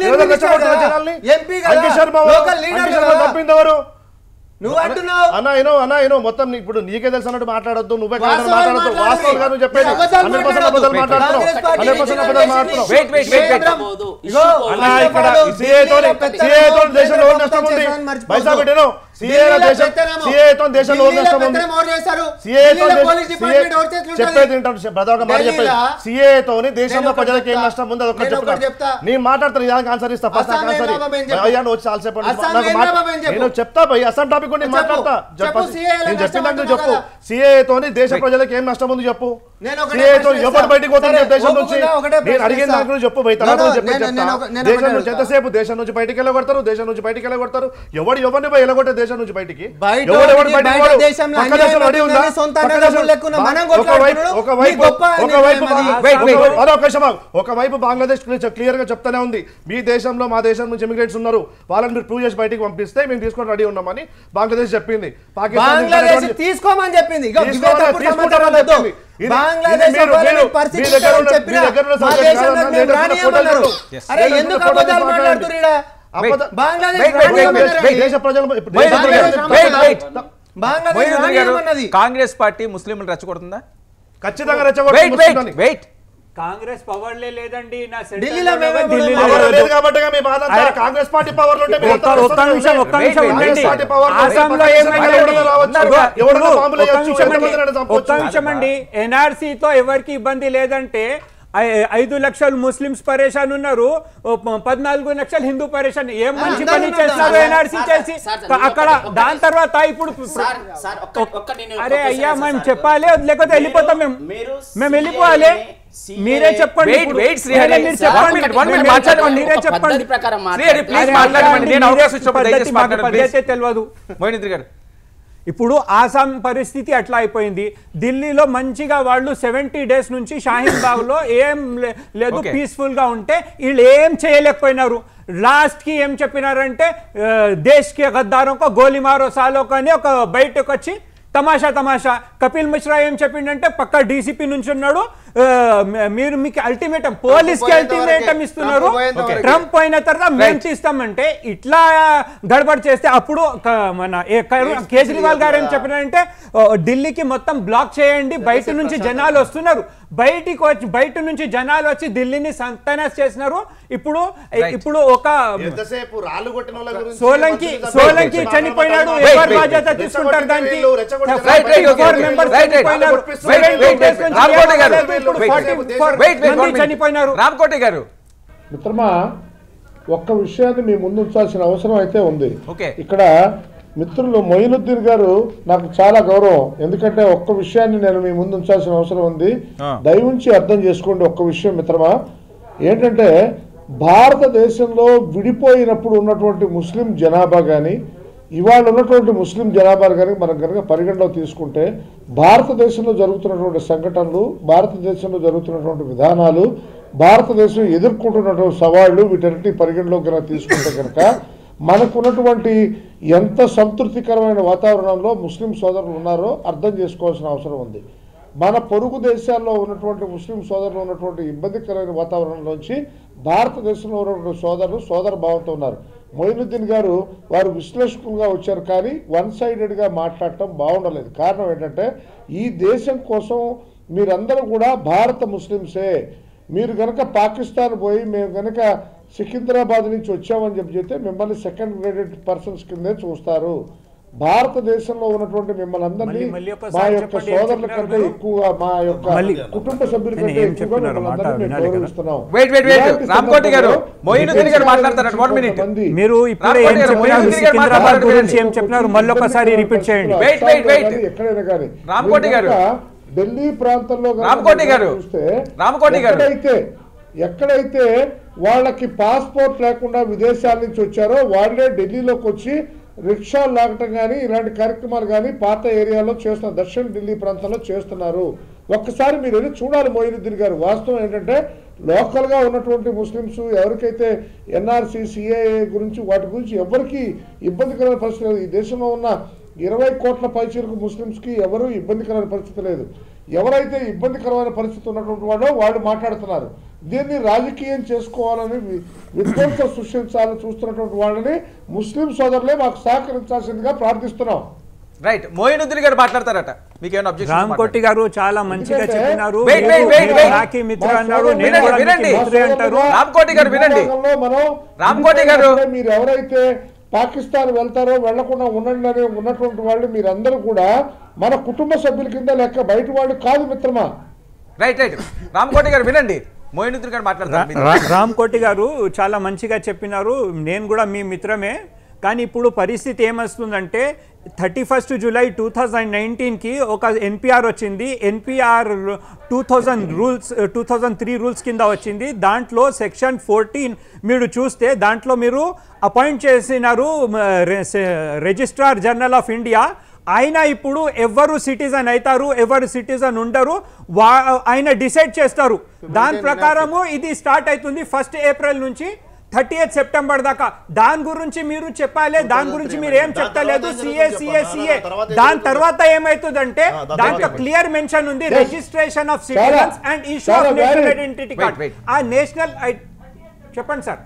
యూనియన్ ఎవరు మినిస్టర్ రెచ్చగొట్టారు కదా, జనాల్ని? ఎంపీ కదా, అంకిత్ శర్మ ఎవరు? లోకల్ లీడర్ అంకిత్ శర్మ కదా. చంపింది ఎవరు నువ్వు అంటున్నావు అన్న అయినో అన్న అయినో మొత్తం నీ- ఇప్పుడు నీకే తెలుసు అన్నట్టు మాట్లాడొద్దు నువ్వే కాదని వాస్తవాలు మాట్లాడద్దు మాట్లాడండి. వాస్తవాలుగా నువ్వు చెప్పేది మీరు అబద్ధాలు హండ్రెడ్ పర్సెంట్ మాట్లాడొద్దు. అబద్ధాలు మాట్లాడుతున్నావు Congress party hundred percent reserve అబద్ధాలు చేసింది. మాట్లాడుతున్నావు Wait, wait, wait, wait. పోదు. ఇగో, అన్న ఇక్కడ ఢిల్లీలో సిఏతో పెత్తనమో, సిఏతో దేశంలో ఓటు నష్టం ఉంది చేశామని మర్చిపోవద్దు. పైసా పెట్టాను సిఏ ఢిల్లీలో దేశం పెత్తనమో. సిఏతో దేశంలో ఓటు ఢిల్లీలో నష్టం ఉంది పెత్తనం ఎవరు చేశారు? సిఏతో ఢిల్లీలో పోలీస్ డిపార్ట్మెంట్ ఎవరి చేతిలో ఉంటుంది? చెప్పేది వింటాను బ్రదర్ ఒక మాట చెప్పేది ఢిల్లీలో సిఏతోని దేశంలో నేను ఒకటి ప్రజలకు ఏం చెప్తా. నష్టం ఉంది అదొకటి నేను ఒకటి చెప్తా చెప్తా. నేను మాట్లాడతాను దానికి ఆన్సర్ ఇస్తా ఫస్ట్ అస్సాం నాకు ఆన్సర్ ఏం లాభం ఏం చెప్పు? అయ్యా నువ్వు వచ్చి చాలాసేపు ఉండు. అస్సాం నాకు ఏం మాట- లాభం ఏం చెప్పు? నేను చెప్తా పోయి అస్సాం టాపిక్ నేను చెప్పు. మాట్లాడతా చెప్పు, చెప్పు CA లో నేను నష్టం చెప్పినాక అంటున్నావు చెప్పు కదా. సిఏతోని దేశ ప్రజలకు ఏం నష్టం ఉంది చెప్పు నేను ఒకటే సిఏతో ప్రశ్న ఎవరు ఇస్తా. బయటికి పోతుంది సరే, దేశం నుంచి ఒప్పుకున్నా, ఒకటే నేను ప్రశ్న అడిగిన ఇస్తా. దానికి నువ్వు చెప్పు పోయి No, తర్వాత no, నువ్వు చెప్పి నేను- చెప్తా నేను ఒక- నేను దేశం ఒకటే నుంచి అడుగుతా. ఎంతసేపు దేశం నుంచి బయటికి వెళ్ళగొడతారు దేశం నుంచి బయటికి వెళ్ళగొడతారు ఎవడు ఎవరిని పోయి వెళ్ళగొట్టే దేశం నుంచి బయటికి బయట ఎవడు ఎవడు వాడికి బయటికి బయట పోడు? దేశంలో పక్క అన్యాయం దేశంలో రెడీ ఉందా? అవుతుందని సొంత పక్క అన్నదమ్ములు దేశం- లెక్కున మనం ఒకవైపు కొట్లాడుతున్నాడు. ఒకవైపు మీ గొప్ప ఒకవైపు నిర్ణయం అది. Wait, wait. అదో ఒక నిమిషం ఆగు. ఒకవైపు బంగ్లాదేశ్ క్లియర్ గా చెప్తానే ఉంది మీ దేశంలో మా దేశం నుంచి ఇమిగ్రేట్స్ ఉన్నారు వాళ్ళని మీరు ప్రూవ్ చేసి బయటికి పంపిస్తే మేము తీసుకొని రెడీ ఉన్నామని బంగ్లాదేశ్ చెప్పింది పాకిస్తాన్ బంగ్లాదేశ్ తీసుకోమని చెప్పింది ఇగో ఇవే తీసుకోవాలని- తప్పుడు తీసుకుంటామని సమాచారాలు వద్దు. చెప్పింది. ఇది- బంగ్లాదేశ్ ఇది మీరు- ఒకవేళ మీరు- మీకు పరిస్థితి మీ దగ్గర ఇస్తారని ఉన్న- చెప్పినా మీ దగ్గర ఉన్న మా సంగతి దేశంలో కాదన్నా, మేము లేదంటే రానియమన్నారు. ఫోటోలు Yes. అరే లేదంటే ఎందుకు ఫోటోలు అబద్ధాలు మాట్లాడండి. మాట్లాడుతున్నారు ఈడ? అబద్ధ- Bangladesh Wait, wait, wait, రానియమన్నారు wait, wait. దేశ ప్రజలు Wait, Bangladesh wait, wait. Bangladesh Moinuddin గారు రానియమన్నది కాంగ్రెస్ పార్టీ ముస్లింలు రెచ్చగొడుతుందా ఖచ్చితంగా వెయిట్ రెచ్చగొట్టి వెయిట్ వెయిట్ కాంగ్రెస్ పవర్లే లేదండి నా సెంట్రల్ ఢిల్లీలో లో మేమే ఢిల్లీలో పవర్ పవర్ లేదు. లేదు కాబట్టి మీ బాధ అంతా అరే, కాంగ్రెస్ పార్టీ పవర్ లో ఉంటే మీరు ఒక్క అంతా ఒక్క నిమిషం ఒక్క Wait, నిమిషం wait, ఉండండి కాంగ్రెస్ పార్టీ పవర్ లో ఉంటే ఆసాంలో పక్కన ఏమైందండి ఎవరైనా రావచ్చు. ఇదిగో, ఎవరైనా ఇప్పుడు బాంబులు ఒక్క వేయొచ్చు, నిమిషం అండి ఎంతమందినైనా చంపొచ్చు. ఒక్క నిమిషం అండి ఎన్ఆర్సీతో ఎవరికి ఇబ్బంది లేదంటే ఐ- ఐదు లక్షలు ముస్లిమ్స్ పరేషాన్ ఉన్నారు ఓ ప- పద్నాలుగు లక్షలు హిందూ పరేషాన్ ఏం మంచి అందరూ పని ఉన్నారు. చేస్తారు సార్, ఎన్ఆర్సీ సార్, చేసి సార్, సార్, అక్కడ ఒక్క- దాని తర్వాత ఇప్పుడు సార్, సార్, ఒక్క- ఒక్క నేను అరే ఒక్క అయ్యా question మేము సార్. చెప్పాలి లేకపోతే వెళ్ళిపోతాం మేము మీరు మేము వెళ్ళిపోవాలి CA మీరే చెప్పండి Wait, ఇప్పుడు. wait, శ్రీహరి. మీరు సార్, చెప్పండి one minute, one minute, మీరు మాట్లాడండి. చెప్పండి, మీరే ఒక చెప్పండి పద్ధతి ప్రకారం శ్రీహరి, please అరే, మాట్లాడమని నేను మీరే అవకాశం ఇచ్చినప్పుడు పద్ధతి దయచేసి మాకు మాట్లాడండి, please. పద్ధతే తెలియదు మోయినుద్దీన్ గారు ఇప్పుడు ఆసాం పరిస్థితి అట్లా అయిపోయింది ఢిల్లీలో మంచిగా వాళ్ళు సెవెంటీ డేస్ నుంచి షాహీన్ బాగ్లో ఏం లే- లేదు Okay. పీస్ఫుల్ గా ఉంటే వీళ్ళు ఏం చేయలేకపోయినారు లాస్ట్ కి ఏం చెప్పినారంటే ఆ, దేశ్ కే గద్దారం కో గోలి మారో సాలో అని ఒక బయటకు వచ్చి తమాషా తమాషా కపిల్ మిశ్రా ఏం చెప్పిండంటే పక్క డీసీపీ నుంచి ఉన్నాడు ఆ, మ- మీరు మీకు అల్టిమేటం పోలీస్ కి పోయేంత అల్టిమేటం వరకే. ఇస్తున్నారు ట్రంప్ పోయేంత వరకే. ట్రంప్ పోయిన తర్వాత మేము తీస్తామంటే ఇట్లా గడబడి చేస్తే అప్పుడు క- మన ఏ కరు- కేజ్రీవాల్ గారు ఏం చెప్పినారంటే ఓ, ఢిల్లీకి మొత్తం బ్లాక్ చేయండి బయట నుంచి జనాలు వస్తున్నారు బయటికి వచ్చి బయట నుంచి జనాలు వచ్చి ఢిల్లీని సంతనాస్ చేసినారు ఇప్పుడు Right. ఇప్పుడు ఒక ఎంతసేపు రాళ్ళు కొట్టిన వాళ్ళ గురించి సోలంకి మంత్రులు సోలంకి చంపేసి చనిపోయినాడు మాట్లాడతారు. ఎవరు wait, బాధ్యత wait. తీసుకుంటారు దానికి రెచ్చగొట్టిన వీళ్ళు, Right, right, okay, four okay. Members Right, right. చనిపోయినారు Wait, wait, wait, wait. Days నుంచి రామ్కోటి గారు. ఏమవ్వలేదు, ఇప్పుడు Wait, 44 wait, wait, one మంది minute. చనిపోయినారు రామ్కోటి గారు మిత్రమా ఒక్క విషయాన్ని మీ ముందు ఉంచాల్సిన అవసరం అయితే ఉంది ఓకే. ఇక్కడ మిత్రులు మొయినుద్దీన్ గారు నాకు చాలా గౌరవం ఎందుకంటే ఒక్క విషయాన్ని నేను మీ ముందు ఉంచాల్సిన అవసరం ఉంది ఆ. దయవుంచి అర్థం చేసుకోండి ఒక్క విషయం మిత్రమా ఏంటంటే భారతదేశంలో విడిపోయినప్పుడు ఉన్నటువంటి ముస్లిం జనాభా కానీ ఇవాళ ఉన్నటువంటి ముస్లిం జనాభా కానీ మనం కనుక పరిగణలో తీసుకుంటే భారతదేశంలో జరుగుతున్నటువంటి సంఘటనలు భారతదేశంలో జరుగుతున్నటువంటి విధానాలు భారతదేశం ఎదుర్కొంటున్నటువంటి సవాళ్లు వీటన్నిటి పరిగణలో కనుక తీసుకుంటే కనుక మనకున్నటువంటి ఎంత సంతృప్తికరమైన వాతావరణంలో ముస్లిం సోదరులు ఉన్నారో అర్థం చేసుకోవాల్సిన అవసరం ఉంది మన పొరుగు దేశాల్లో ఉన్నటువంటి ముస్లిం సోదరులు ఉన్నటువంటి ఇబ్బందికరమైన వాతావరణంలోంచి భారతదేశంలో ఉన్నటువంటి సోదరులు సోదర భావంతో ఉన్నారు మొయినుద్దీన్ గారు వారు విశ్లేషకులుగా వచ్చారు కానీ వన్ సైడెడ్గా మాట్లాడటం బాగుండలేదు కారణం ఏంటంటే ఈ దేశం కోసం మీరందరూ కూడా భారత ముస్లింసే మీరు కనుక పాకిస్తాన్ పోయి మేము కనుక సికింద్రాబాద్ నుంచి వచ్చామని చెప్పి చెప్తే మిమ్మల్ని సెకండ్ గ్రేడెడ్ పర్సన్స్ కిందే చూస్తారు భారతదేశంలో ఉన్నటువంటి మిమ్మల్ని అందరినీ మళ్ళీ- మళ్ళీ మా ఒకసారి యొక్క చెప్పండి, ఏం సోదరుల చెప్పినారు కంటే మీరు? ఎక్కువగా మా యొక్క మళ్ళీ. కుటుంబ సభ్యుల నేను కంటే ఏం ఎక్కువగా చెప్పినారో మిమ్మల్ని మాట అందరినీ మేము వినాలి కదా. గౌరవిస్తున్నాం Wait, wait, wait. ఇలాంటి రామ్కోటి గారు, సందర్భంలో మొయినుద్దీన్ గారు విదేశాల మాట్లాడతారు. నుంచి One minute. కొంతమంది మీరు ఇప్పుడే ఏం రామ్కోటి గారు, చెప్పినారు మొయినుద్దీన్ గారు సికింద్రాబాద్ మాట్లాడండి. గురించి ఏం చెప్పినారు మళ్ళీ ఒకసారి రిపీట్ చేయండి Wait, wait, wait. ఎక్కడైనా కానీ రామ్కోటి మీరు గారు. కనుక ఢిల్లీ ప్రాంతంలో కనుక రామ్కోటి మీరు గారు. చూస్తే రామ్కోటి గారు. ఎక్కడైతే ఎక్కడైతే వాళ్ళకి పాస్పోర్ట్ లేకుండా విదేశాల నుంచి వచ్చారో వాళ్ళే ఢిల్లీలోకి వచ్చి రిక్షాలు లాగటం కానీ ఇలాంటి కార్యక్రమాలు కానీ పాత ఏరియాలో చేస్తున్నారు దక్షిణ ఢిల్లీ ప్రాంతంలో చేస్తున్నారు ఒక్కసారి మీరు వెళ్ళి చూడాలి మొయినుద్దీన్ గారు వాస్తవం ఏంటంటే లోకల్గా ఉన్నటువంటి ముస్లిమ్స్ ఎవరికైతే ఎన్ఆర్సీ సిఏఏ గురించి వాటి గురించి ఎవరికి ఇబ్బందికరమైన పరిస్థితి లేదు ఈ దేశంలో ఉన్న ఇరవై కోట్ల పైచీలకు ముస్లిమ్స్కి ఎవరు ఇబ్బందికరమైన పరిస్థితి లేదు ఎవరైతే ఇబ్బందికరమైన పరిస్థితి ఉన్నటువంటి వాళ్ళో వాళ్ళు మాట్లాడుతున్నారు దీన్ని రాజకీయం చేసుకోవాలని వి- విధ్వంసం సృష్టించాలని చూస్తున్నటువంటి వాళ్ళని ముస్లిం సోదరులే మాకు సహకరించాల్సిందిగా ప్రార్థిస్తున్నాం రైట్ మోయినుద్దీన్ గారు మాట్లాడతారట మీకు ఏమైనా రామ్ కోటి అబ్జెక్షన్ గారు చాలా మంచిగా ఎందుకంటే- చెప్పినారు Wait, మీరు- wait, wait, మీరు wait. నాకి మిత్ర మా అన్నారు సోదరులు నేను కూడా వినండి, మీకు వినండి. మిత్రే అంటారు రామ్ కోటి గారు వినండి. విభాగంలో మనం రామ్ కోటి గారు. విభాగంలో మీరు ఎవరైతే పాకిస్తాన్ వెళ్తారో వెళ్లకుండా ఉండండి అని ఉన్నటువంటి వాళ్ళు మీరందరూ కూడా మన కుటుంబ సభ్యుల కింద లెక్క బయట వాళ్ళు కాదు మిత్రమా రైట్ రైట్ రామ్కోటి గారు వినండి మోయినుద్దీన్ గారు మాట్లాడతారు మీతో. రా- రామ్ కోటి గారు చాలా మంచిగా చెప్పినారు నేను కూడా మీ మిత్రమే కానీ ఇప్పుడు పరిస్థితి ఏమొస్తుందంటే thirty first July two thousand నైన్టీన్కి ఒక ఎన్పిఆర్ వచ్చింది NPR two thousand rules two thousand three rules కింద వచ్చింది దాంట్లో సెక్షన్ ఫోర్టీన్ మీరు చూస్తే దాంట్లో మీరు అపాయింట్ చేసినారు రిజిస్ట్రార్ జనరల్ ఆఫ్ ఇండియా ఆయన ఇప్పుడు ఎవరు సిటిజన్ అవుతారు ఎవరు సిటిజన్ ఉండరు వా ఆయన డిసైడ్ చేస్తారు దాని ప్రకారము ఇది స్టార్ట్ అవుతుంది ఫస్ట్ ఏప్రిల్ నుంచి థర్టీ ఎయిత్ సెప్టెంబర్ దాకా దాని గురించి మీరు చెప్పాలి దాని గురించి మీరు ఏం చెప్తలేదు సిఏ సిఏ సిఏ దాని తర్వాత ఏమైతుందంటే దాంట్లో క్లియర్ మెన్షన్ ఉంది Yes. రిజిస్ట్రేషన్ ఆఫ్ చాలా- సిటిజన్స్ అండ్ ఇష్యూ చాలా of national valid. Identity Wait, card wait. ఆ నేషనల్ చెప్పండి సార్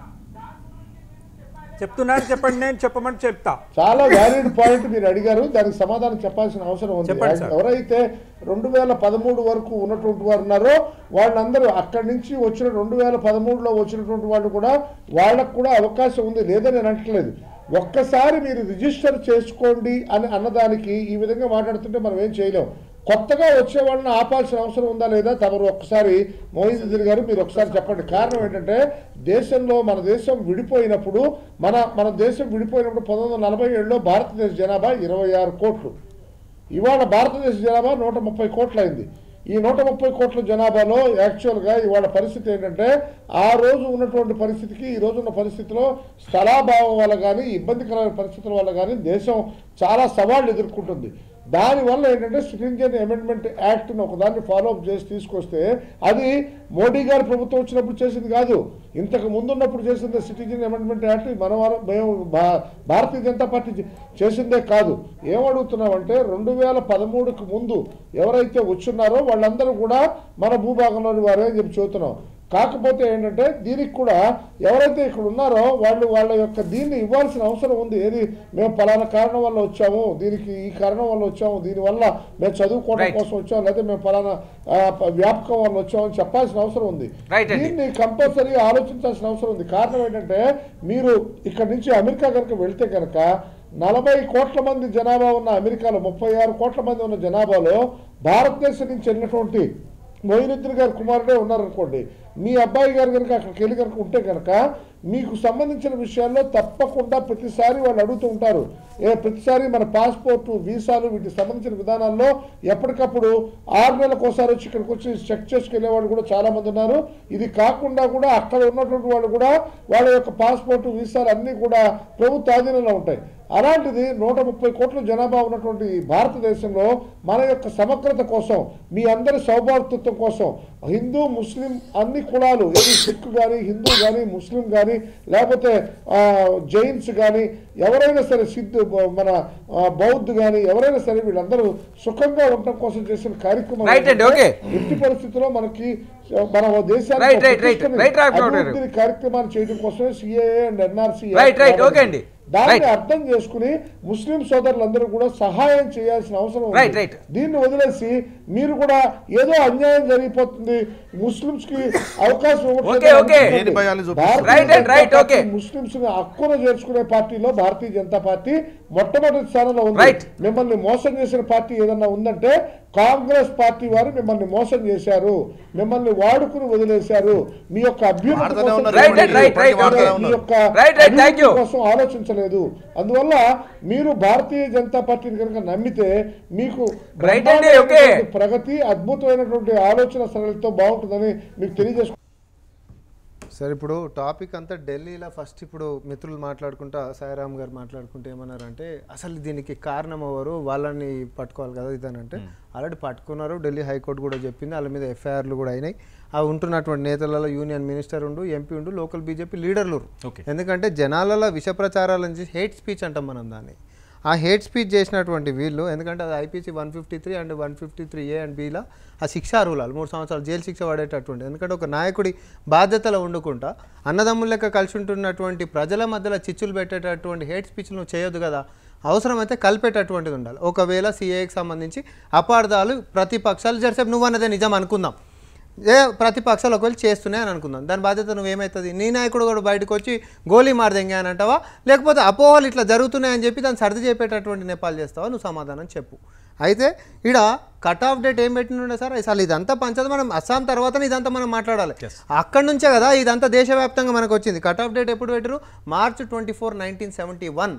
చెప్తున్నారు చెప్పండి నేను చెప్పమని చెప్తా చాలా వ్యాలిడ్ పాయింట్ మీరు అడిగారు దానికి సమాధానం చెప్పాల్సిన అవసరం ఉంది చెప్పండి సార్. ఎవరైతే రెండు వేల పదమూడు వరకు ఉన్నటువంటి వారు ఉన్నారో వాళ్ళందరూ అక్కడి నుంచి వచ్చిన రెండు వేల పదమూడులో వచ్చినటువంటి వాళ్ళు కూడా వాళ్ళకు కూడా అవకాశం ఉంది లేదని నేను అంటలేదు ఒక్కసారి మీరు రిజిస్టర్ చేసుకోండి అని అన్నదానికి ఈ విధంగా మాట్లాడుతుంటే మనం ఏం చేయలేం కొత్తగా వచ్చే వాళ్ళని ఆపాల్సిన అవసరం ఉందా లేదా తమరు ఒక్కసారి మోహిద్దీన్ గారు మీరు ఒకసారి చెప్పండి కారణం ఏంటంటే దేశంలో మన దేశం విడిపోయినప్పుడు మన మన దేశం విడిపోయినప్పుడు పంతొమ్మిది వందల నలభై ఏడులో భారతదేశ జనాభా ఇరవై ఆరు కోట్లు ఇవాళ భారతదేశ జనాభా నూట ముప్పై కోట్లు అయింది ఈ నూట ముప్పై కోట్ల జనాభాలో యాక్చువల్గా ఇవాళ పరిస్థితి ఏంటంటే ఆ రోజు ఉన్నటువంటి పరిస్థితికి ఈ రోజు ఉన్న పరిస్థితిలో స్థలాభావం వల్ల కానీ ఇబ్బందికరమైన పరిస్థితుల వల్ల కానీ దేశం చాలా సవాళ్ళు ఎదుర్కొంటుంది దానివల్ల ఏంటంటే సిటిజన్ అమెండ్మెంట్ యాక్ట్ని ఒకదాన్ని ఫాలో అప్ చేసి తీసుకొస్తే అది మోడీ గారి ప్రభుత్వం వచ్చినప్పుడు చేసింది కాదు ఇంతకు ముందు ఉన్నప్పుడు చేసింది సిటిజన్ అమెండ్మెంట్ యాక్ట్ మన వారం మేము భా- భారతీయ జనతా పార్టీ చే- చేసిందే కాదు ఏమడుగుతున్నామంటే రెండు వేల పదమూడుకు ముందు ఎవరైతే వచ్చున్నారో వాళ్ళందరూ కూడా మన భూభాగంలోని వారే అని చెప్పి చూస్తున్నాం కాకపోతే ఏంటంటే దీనికి కూడా ఎవరైతే ఇక్కడ ఉన్నారో వాళ్ళు వాళ్ళ యొక్క దీన్ని ఇవ్వాల్సిన అవసరం ఉంది ఏది మేము పలానా కారణం వల్ల వచ్చాము దీనికి ఈ కారణం వల్ల వచ్చాము దీనివల్ల మేము చదువుకోవడం Right. కోసం వచ్చాము లేదా మేము పలానా ఆ, ప- వ్యాపకం వల్ల వచ్చామని చెప్పాల్సిన అవసరం ఉంది Right అండి. దీన్ని కంపల్సరీ ఆలోచించాల్సిన అవసరం ఉంది కారణం ఏంటంటే మీరు ఇక్కడ నుంచి అమెరికా కనుక వెళ్తే కనుక నలభై కోట్ల మంది జనాభా ఉన్న అమెరికాలో ముప్పై ఆరు కోట్ల మంది ఉన్న జనాభాలో భారతదేశం నుంచి వెళ్ళినటువంటి మొయినుద్దీన్ గారి కుమారుడే ఉన్నారనుకోండి మీ అబ్బాయి గారు కనుక అక్కడికి వెళ్ళి కనుక ఉంటే కనుక మీకు సంబంధించిన విషయాల్లో తప్పకుండా ప్రతిసారి వాళ్ళు అడుగుతూ ఉంటారు ఏ ప్రతిసారి మన పాస్పోర్టు వీసాలు వీటికి సంబంధించిన విధానాల్లో ఎప్పటికప్పుడు ఆరు నెలలకు ఒకసారి వచ్చి ఇక్కడికి వచ్చి చెక్ చేసుకెళ్లే వాళ్ళు కూడా చాలా మంది ఉన్నారు ఇది కాకుండా కూడా అక్కడ ఉన్నటువంటి వాళ్ళు కూడా వాళ్ళ యొక్క పాస్పోర్టు వీసాలు అన్నీ కూడా ప్రభుత్వ ఆధీనంలో ఉంటాయి అలాంటిది నూట ముప్పై కోట్ల జనాభా ఉన్నటువంటి ఈ భారతదేశంలో మన యొక్క సమగ్రత కోసం మీ అందరి సౌభాతృత్వం కోసం హిందూ ముస్లిం అన్ని కులాలు ఏది సిక్ కానీ హిందూ కానీ ముస్లిం కానీ లేకపోతే ఆ, జైన్స్ కానీ ఎవరైనా సరే సిద్ధు బ- మన ఆ, బౌద్ధ్ కానీ ఎవరైనా సరే వీళ్ళందరూ సుఖంగా ఉండటం కోసం చేసిన కార్యక్రమం Right అండి, ఏంటంటే, okay. ఎట్టి పరిస్థితుల్లో మనకి మన దేశానికి Right, right, right. ప్రతిష్టని, Right, right, right. అభివృద్ధిని కార్యక్రమాన్ని చేయడం కోసమే CAA and NRC Right, right. Okay అండి. దాన్ని Right. అర్థం చేసుకుని ముస్లిం సోదరులందరూ కూడా సహాయం చేయాల్సిన అవసరం ఉంది. Right, right. దీన్ని వదిలేసి మీరు కూడా ఏదో అన్యాయం జరిగిపోతుంది ముస్లిమ్స్ కి అవకాశం ఇవ్వట్లేదు Okay, okay. అనుకోకండి. దేని భయాన్ని చూపిస్తారు? Bharatiya Right, right, Janata right, party okay. Muslims ని హక్కున చేర్చుకునే పార్టీలో భారతీయ జనతా పార్టీ మొట్టమొదటి స్థానంలో ఉంది Right. మిమ్మల్ని మోసం చేసిన పార్టీ ఏదన్నా ఉందంటే కాంగ్రెస్ పార్టీ వారు మిమ్మల్ని మోసం చేశారు మిమ్మల్ని వాడుకుని వదిలేశారు మీ యొక్క అభ్యున్నతి వాడుతూనే కోసం ఉన్నారు. Right, right, right, right, వాడుతూనే okay. మీ ఉన్నారు. యొక్క Right, right, thank you. అభివృద్ధి కోసం ఆలోచించలేదు అందువల్ల మీరు భారతీయ జనతా పార్టీని కనుక నమ్మితే మీకు Right అండి, okay. బ్రహ్మాండమైనటువంటి ప్రగతి అద్భుతమైనటువంటి ఆలోచన సరళితో బాగుంటుందని మీకు తెలియజేసుకుంటున్నాను సార్ ఇప్పుడు టాపిక్ అంతా ఢిల్లీలో ఫస్ట్ ఇప్పుడు మిత్రులు మాట్లాడుకుంటా సాయిరామ్ గారు మాట్లాడుకుంటే ఏమన్నారంటే అసలు దీనికి కారణం ఎవరు వాళ్ళని పట్టుకోవాలి కదా ఇదనంటే ఆల్రెడీ పట్టుకున్నారు ఢిల్లీ హైకోర్టు కూడా చెప్పింది వాళ్ళ మీద ఎఫ్ఐఆర్లు కూడా అయినాయి ఆ ఉంటున్నటువంటి నేతలలో యూనియన్ మినిస్టర్ ఉండు ఎంపీ ఉండు లోకల్ బీజేపీ లీడర్లు Okay. ఎందుకంటే జనాలలో విష ప్రచారాల నుంచి హేట్ స్పీచ్ అంటాం మనం దాన్ని ఆ హేట్ స్పీచ్ చేసినటువంటి వీళ్ళు ఎందుకంటే అది IPC one fifty three and one fifty three A and బీలా ఆ శిక్షా రూలాలు మూడు సంవత్సరాలు జైలు శిక్ష పడేటటువంటి ఎందుకంటే ఒక నాయకుడి బాధ్యతలో ఉండుకుంటా అన్నదమ్ముల లెక్క కలిసి ఉంటున్నటువంటి ప్రజల మధ్యలో చిచ్చులు పెట్టేటటువంటి హేట్ స్పీచ్ నువ్వు చేయొద్దు కదా అవసరమైతే కలిపేటటువంటిది ఉండాలి ఒకవేళ సీఏకి సంబంధించి అపార్థాలు ప్రతిపక్షాలు జరిసేపు నువ్వు అన్నదే నిజం అనుకుందాం ఏ ప్రతిపక్షాలు ఒకవేళ చేస్తున్నాయి అని అనుకుందాం దాని బాధ్యత నువ్వేమవుతుంది నీ నాయకుడు కూడా బయటకు వచ్చి గోలీ మారదెంగా అని అంటావా లేకపోతే అపోహలు ఇట్లా జరుగుతున్నాయని చెప్పి దాన్ని సర్ది చెప్పేటటువంటి నేపాలు చేస్తావా నువ్వు సమాధానం చెప్పు అయితే ఇక్కడ కట్ ఆఫ్ డేట్ ఏం పెట్టినుండే సార్ అసలు ఇదంతా పంచదు మనం అస్సాం తర్వాతనే ఇదంతా మనం మాట్లాడాలి అక్కడి నుంచే కదా ఇదంతా దేశవ్యాప్తంగా మనకు వచ్చింది కట్ ఆఫ్ డేట్ ఎప్పుడు పెట్టారు March twenty four nineteen seventy one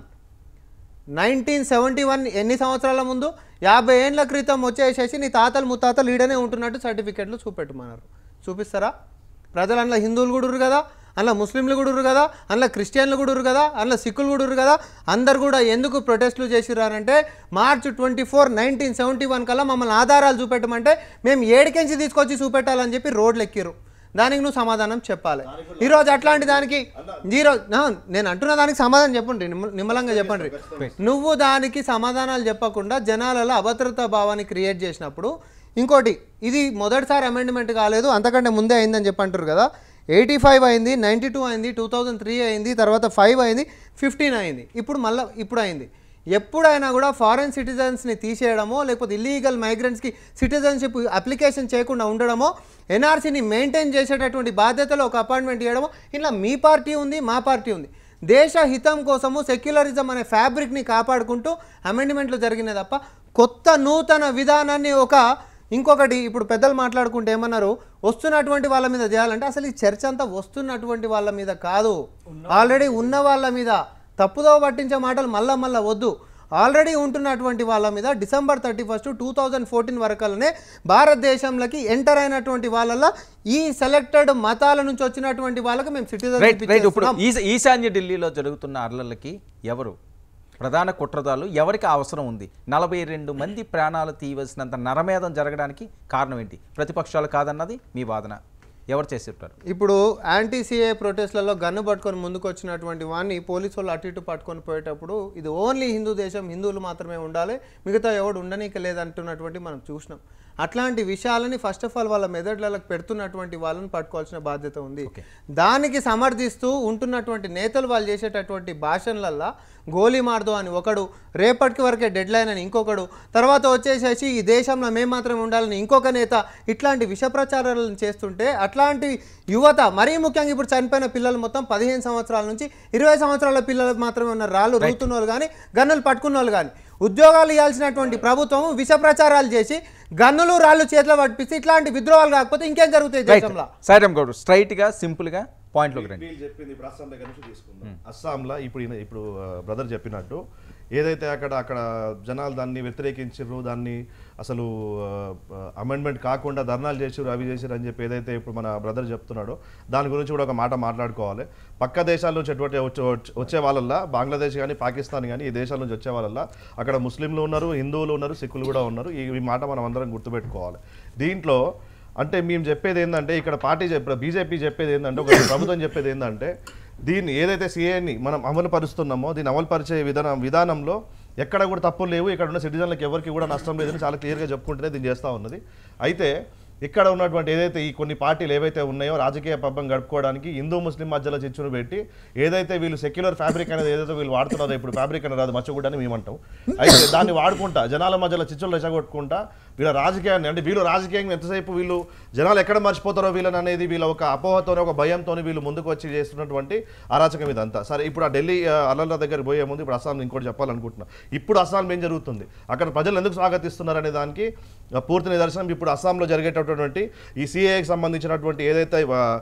nineteen seventy one ఎన్ని సంవత్సరాల ముందు యాభై ఏళ్ళ క్రితం వచ్చేసేసి నీ తాతలు ముత్తాతలు ఈడనే ఉంటున్నట్టు సర్టిఫికెట్లు చూపెట్టమన్నారు చూపిస్తారా ప్రజలు అందులో హిందువులు కూడా ఉర్రు కదా అందులో ముస్లింలు కూడా ఉర్రు కదా అందులో క్రిస్టియన్లు కూడా ఉర్రు కదా అందులో సిక్కులు కూడా ఉర్రు కదా అందరు కూడా ఎందుకు ప్రొటెస్టులు చేసిరారంటే March twenty four nineteen seventy one కల్లా మమ్మల్ని ఆధారాలు చూపెట్టమంటే మేము ఏడికెంచి తీసుకొచ్చి చూపెట్టాలని చెప్పి రోడ్లు ఎక్కిరు దానికి నువ్వు సమాధానం చెప్పాలి ఈరోజు అట్లాంటి దానికి ఈరోజు నా, నేను అంటున్న దానికి సమాధానం చెప్పండి నిమ్మ- నిమ్మలంగా చెప్పండి నువ్వు దానికి సమాధానాలు చెప్పకుండా జనాలలో అభద్రతా భావాన్ని క్రియేట్ చేసినప్పుడు ఇంకోటి ఇది మొదటిసారి అమెండ్మెంట్ కాలేదు అంతకంటే ముందే అయిందని చెప్పి అంటారు కదా ఎయిటీ ఫైవ్ అయింది నైంటీ టూ అయింది టూ థౌజండ్ త్రీ అయింది తర్వాత ఫైవ్ అయింది ఫిఫ్టీన్ అయింది ఇప్పుడు మళ్ళీ ఇప్పుడు అయింది ఎప్పుడైనా కూడా ఫారెన్ సిటిజన్స్ని తీసేయడమో లేకపోతే ఇల్లీగల్ మైగ్రెంట్స్కి సిటిజన్షిప్ అప్లికేషన్ చేయకుండా ఉండడమో ఎన్ఆర్సీని మెయింటైన్ చేసేటటువంటి బాధ్యతలో ఒక అపాయింట్మెంట్ ఇవ్వడమో ఇలా మీ పార్టీ ఉంది మా పార్టీ ఉంది దేశ హితం కోసము సెక్యులరిజం అనే ఫ్యాబ్రిక్ని కాపాడుకుంటూ అమెండ్మెంట్లు జరిగినాయి తప్ప కొత్త నూతన విధానాన్ని ఒక ఇంకొకటి ఇప్పుడు పెద్దలు మాట్లాడుకుంటే ఏమన్నారు వస్తున్నటువంటి వాళ్ళ మీద చేయాలంటే అసలు ఈ చర్చ అంతా వస్తున్నటువంటి వాళ్ళ మీద కాదు ఆల్రెడీ ఉన్న వాళ్ళ మీద తప్పుదో పట్టించే మాటలు మళ్ళా మళ్ళా వద్దు ఆల్రెడీ ఉంటున్నటువంటి వాళ్ళ మీద December thirty first two thousand fourteen వరకల్నే భారతదేశంలోకి ఎంటర్ అయినటువంటి వాళ్ళల్లో ఈ సెలెక్టెడ్ మతాల నుంచి వచ్చినటువంటి వాళ్ళకి మేము రైట్ రైట్ ఇప్పుడు సిటిజన్ ఈశ ఈశాన్య ఢిల్లీలో జరుగుతున్న అర్లలకి ఎవరు ప్రధాన కుట్రదారులు ఎవరికి అవసరం ఉంది నలభై రెండు మంది ప్రాణాలు తీయవలసినంత నరమేధం జరగడానికి కారణం ఏంటి ప్రతిపక్షాలు కాదన్నది మీ వాదన ఎవరు చేసి ఉంటారు ఇప్పుడు యాంటీ సిఏ ప్రొటెస్ట్లలో గన్ను పట్టుకొని ముందుకు వచ్చినటువంటి వాడిని పోలీసు వాళ్ళు అటు ఇటు పట్టుకొని పోయేటప్పుడు ఇది ఓన్లీ హిందూ దేశం హిందువులు మాత్రమే ఉండాలి మిగతా ఎవడు ఉండనీక లేదంటున్నటువంటి మనం చూసినాం అట్లాంటి విషయాలని ఫస్ట్ ఆఫ్ ఆల్ వాళ్ళ మెదడులకు పెడుతున్నటువంటి వాళ్ళని పట్టుకోవాల్సిన బాధ్యత ఉంది దానికి సమర్థిస్తూ ఉంటున్నటువంటి నేతలు వాళ్ళు చేసేటటువంటి భాషణలల్లా గోలీ మార్దో అని ఒకడు రేపటికి వరకే డెడ్ లైన్ అని ఇంకొకడు తర్వాత వచ్చేసేసి ఈ దేశంలో మేము మాత్రమే ఉండాలని ఇంకొక నేత ఇట్లాంటి విష ప్రచారాలను చేస్తుంటే అట్లాంటి యువత మరీ ముఖ్యంగా ఇప్పుడు చనిపోయిన పిల్లలు మొత్తం పదిహేను సంవత్సరాల నుంచి ఇరవై సంవత్సరాల పిల్లలు మాత్రమే ఉన్నారు రాళ్ళు రూతున్న వాళ్ళు కానీ గన్నులు పట్టుకున్న వాళ్ళు కానీ ఉద్యోగాలు ఇవ్వాల్సినటువంటి ప్రభుత్వం విష ప్రచారాలు చేసి గన్నులు రాళ్ళు చేతిలో పట్టిస్తే ఇట్లాంటి విద్రోహాలు కాకపోతే ఇంకేం జరుగుతాయి రైట్ దేశంలో సాయిరామ్ గౌడ్ స్ట్రైట్గా సింపుల్గా పాయింట్లోకి రండి వీళ్ళు చెప్పింది ఇప్పుడు అస్సాం దగ్గర నుంచి తీసుకుందాం అస్సాంలో ఇప్పుడు ఈయన- ఇప్పుడు బ్రదర్ చెప్పినట్టు ఏదైతే అక్కడ అక్కడ జనాలు దాన్ని వ్యతిరేకించారు దాన్ని అసలు అమెండ్మెంట్ కాకుండా ధర్నాలు చేసారు అవి చేసారు అని చెప్పి ఏదైతే ఇప్పుడు మన బ్రదర్ చెప్తున్నాడో దాని గురించి కూడా ఒక మాట మాట్లాడుకోవాలి పక్క దేశాల నుంచి ఎటువంటి వచ్చే వచ్చే వాళ్ళల్లా బంగ్లాదేశ్ కానీ పాకిస్తాన్ కానీ ఈ దేశాల నుంచి వచ్చే వాళ్ళల్లా అక్కడ ముస్లింలు ఉన్నారు హిందువులు ఉన్నారు సిక్కులు కూడా ఉన్నారు ఈ ఈ మాట మనం అందరం గుర్తుపెట్టుకోవాలి దీంట్లో అంటే మేము చెప్పేది ఏంటంటే ఇక్కడ పార్టీ చెప్ప బీజేపీ చెప్పేది ఏంటంటే ఒక ప్రభుత్వం చెప్పేది ఏంటంటే దీన్ని ఏదైతే సీఏని మనం అమలు పరుస్తున్నామో దీన్ని అమలు పరిచే విధానం విధానంలో ఎక్కడ కూడా తప్పులు లేవు ఇక్కడ ఉన్న సిటిజన్లకు ఎవరికి కూడా నష్టం లేదని చాలా క్లియర్గా చెప్పుకుంటూనే దీన్ని చేస్తూ ఉన్నది అయితే ఇక్కడ ఉన్నటువంటి ఏదైతే ఈ కొన్ని పార్టీలు ఏవైతే ఉన్నాయో రాజకీయ పబ్బం గడుపుకోవడానికి హిందూ ముస్లిం మధ్యలో చిచ్చును పెట్టి ఏదైతే వీళ్ళు సెక్యులర్ ఫ్యాబ్రిక్ అనేది ఏదైతే వీళ్ళు వాడుతున్నారో ఇప్పుడు ఫ్యాబ్రిక్ అనేది అది మచ్చగుడ్డని మేమంటాం అయితే దాన్ని వాడుకుంటా జనాల మధ్యలో చిచ్చులు రెచ్చగొట్టుకుంటా వీళ్ళ రాజకీయాన్ని అంటే వీళ్ళు రాజకీయంగా ఎంతసేపు వీళ్ళు జనాలు ఎక్కడ మర్చిపోతారో వీళ్ళని అనేది వీళ్ళ ఒక అపోహతోనే ఒక భయంతోనే వీళ్ళు ముందుకు వచ్చి చేస్తున్నటువంటి అరాచకం ఇదంతా సరే ఇప్పుడు ఆ ఢిల్లీ ఆ, అల్లర్ల దగ్గర పోయే ముందు ఇప్పుడు అస్సాం ఇంకోటి చెప్పాలనుకుంటున్నా ఇప్పుడు అస్సాం ఏం జరుగుతుంది అక్కడ ప్రజలు ఎందుకు స్వాగతిస్తున్నారు అనే దానికి ఆ, పూర్తి నిదర్శనం ఇప్పుడు అస్సాంలో జరిగేటటువంటి ఈ సిఏకి సంబంధించినటువంటి ఏదైతే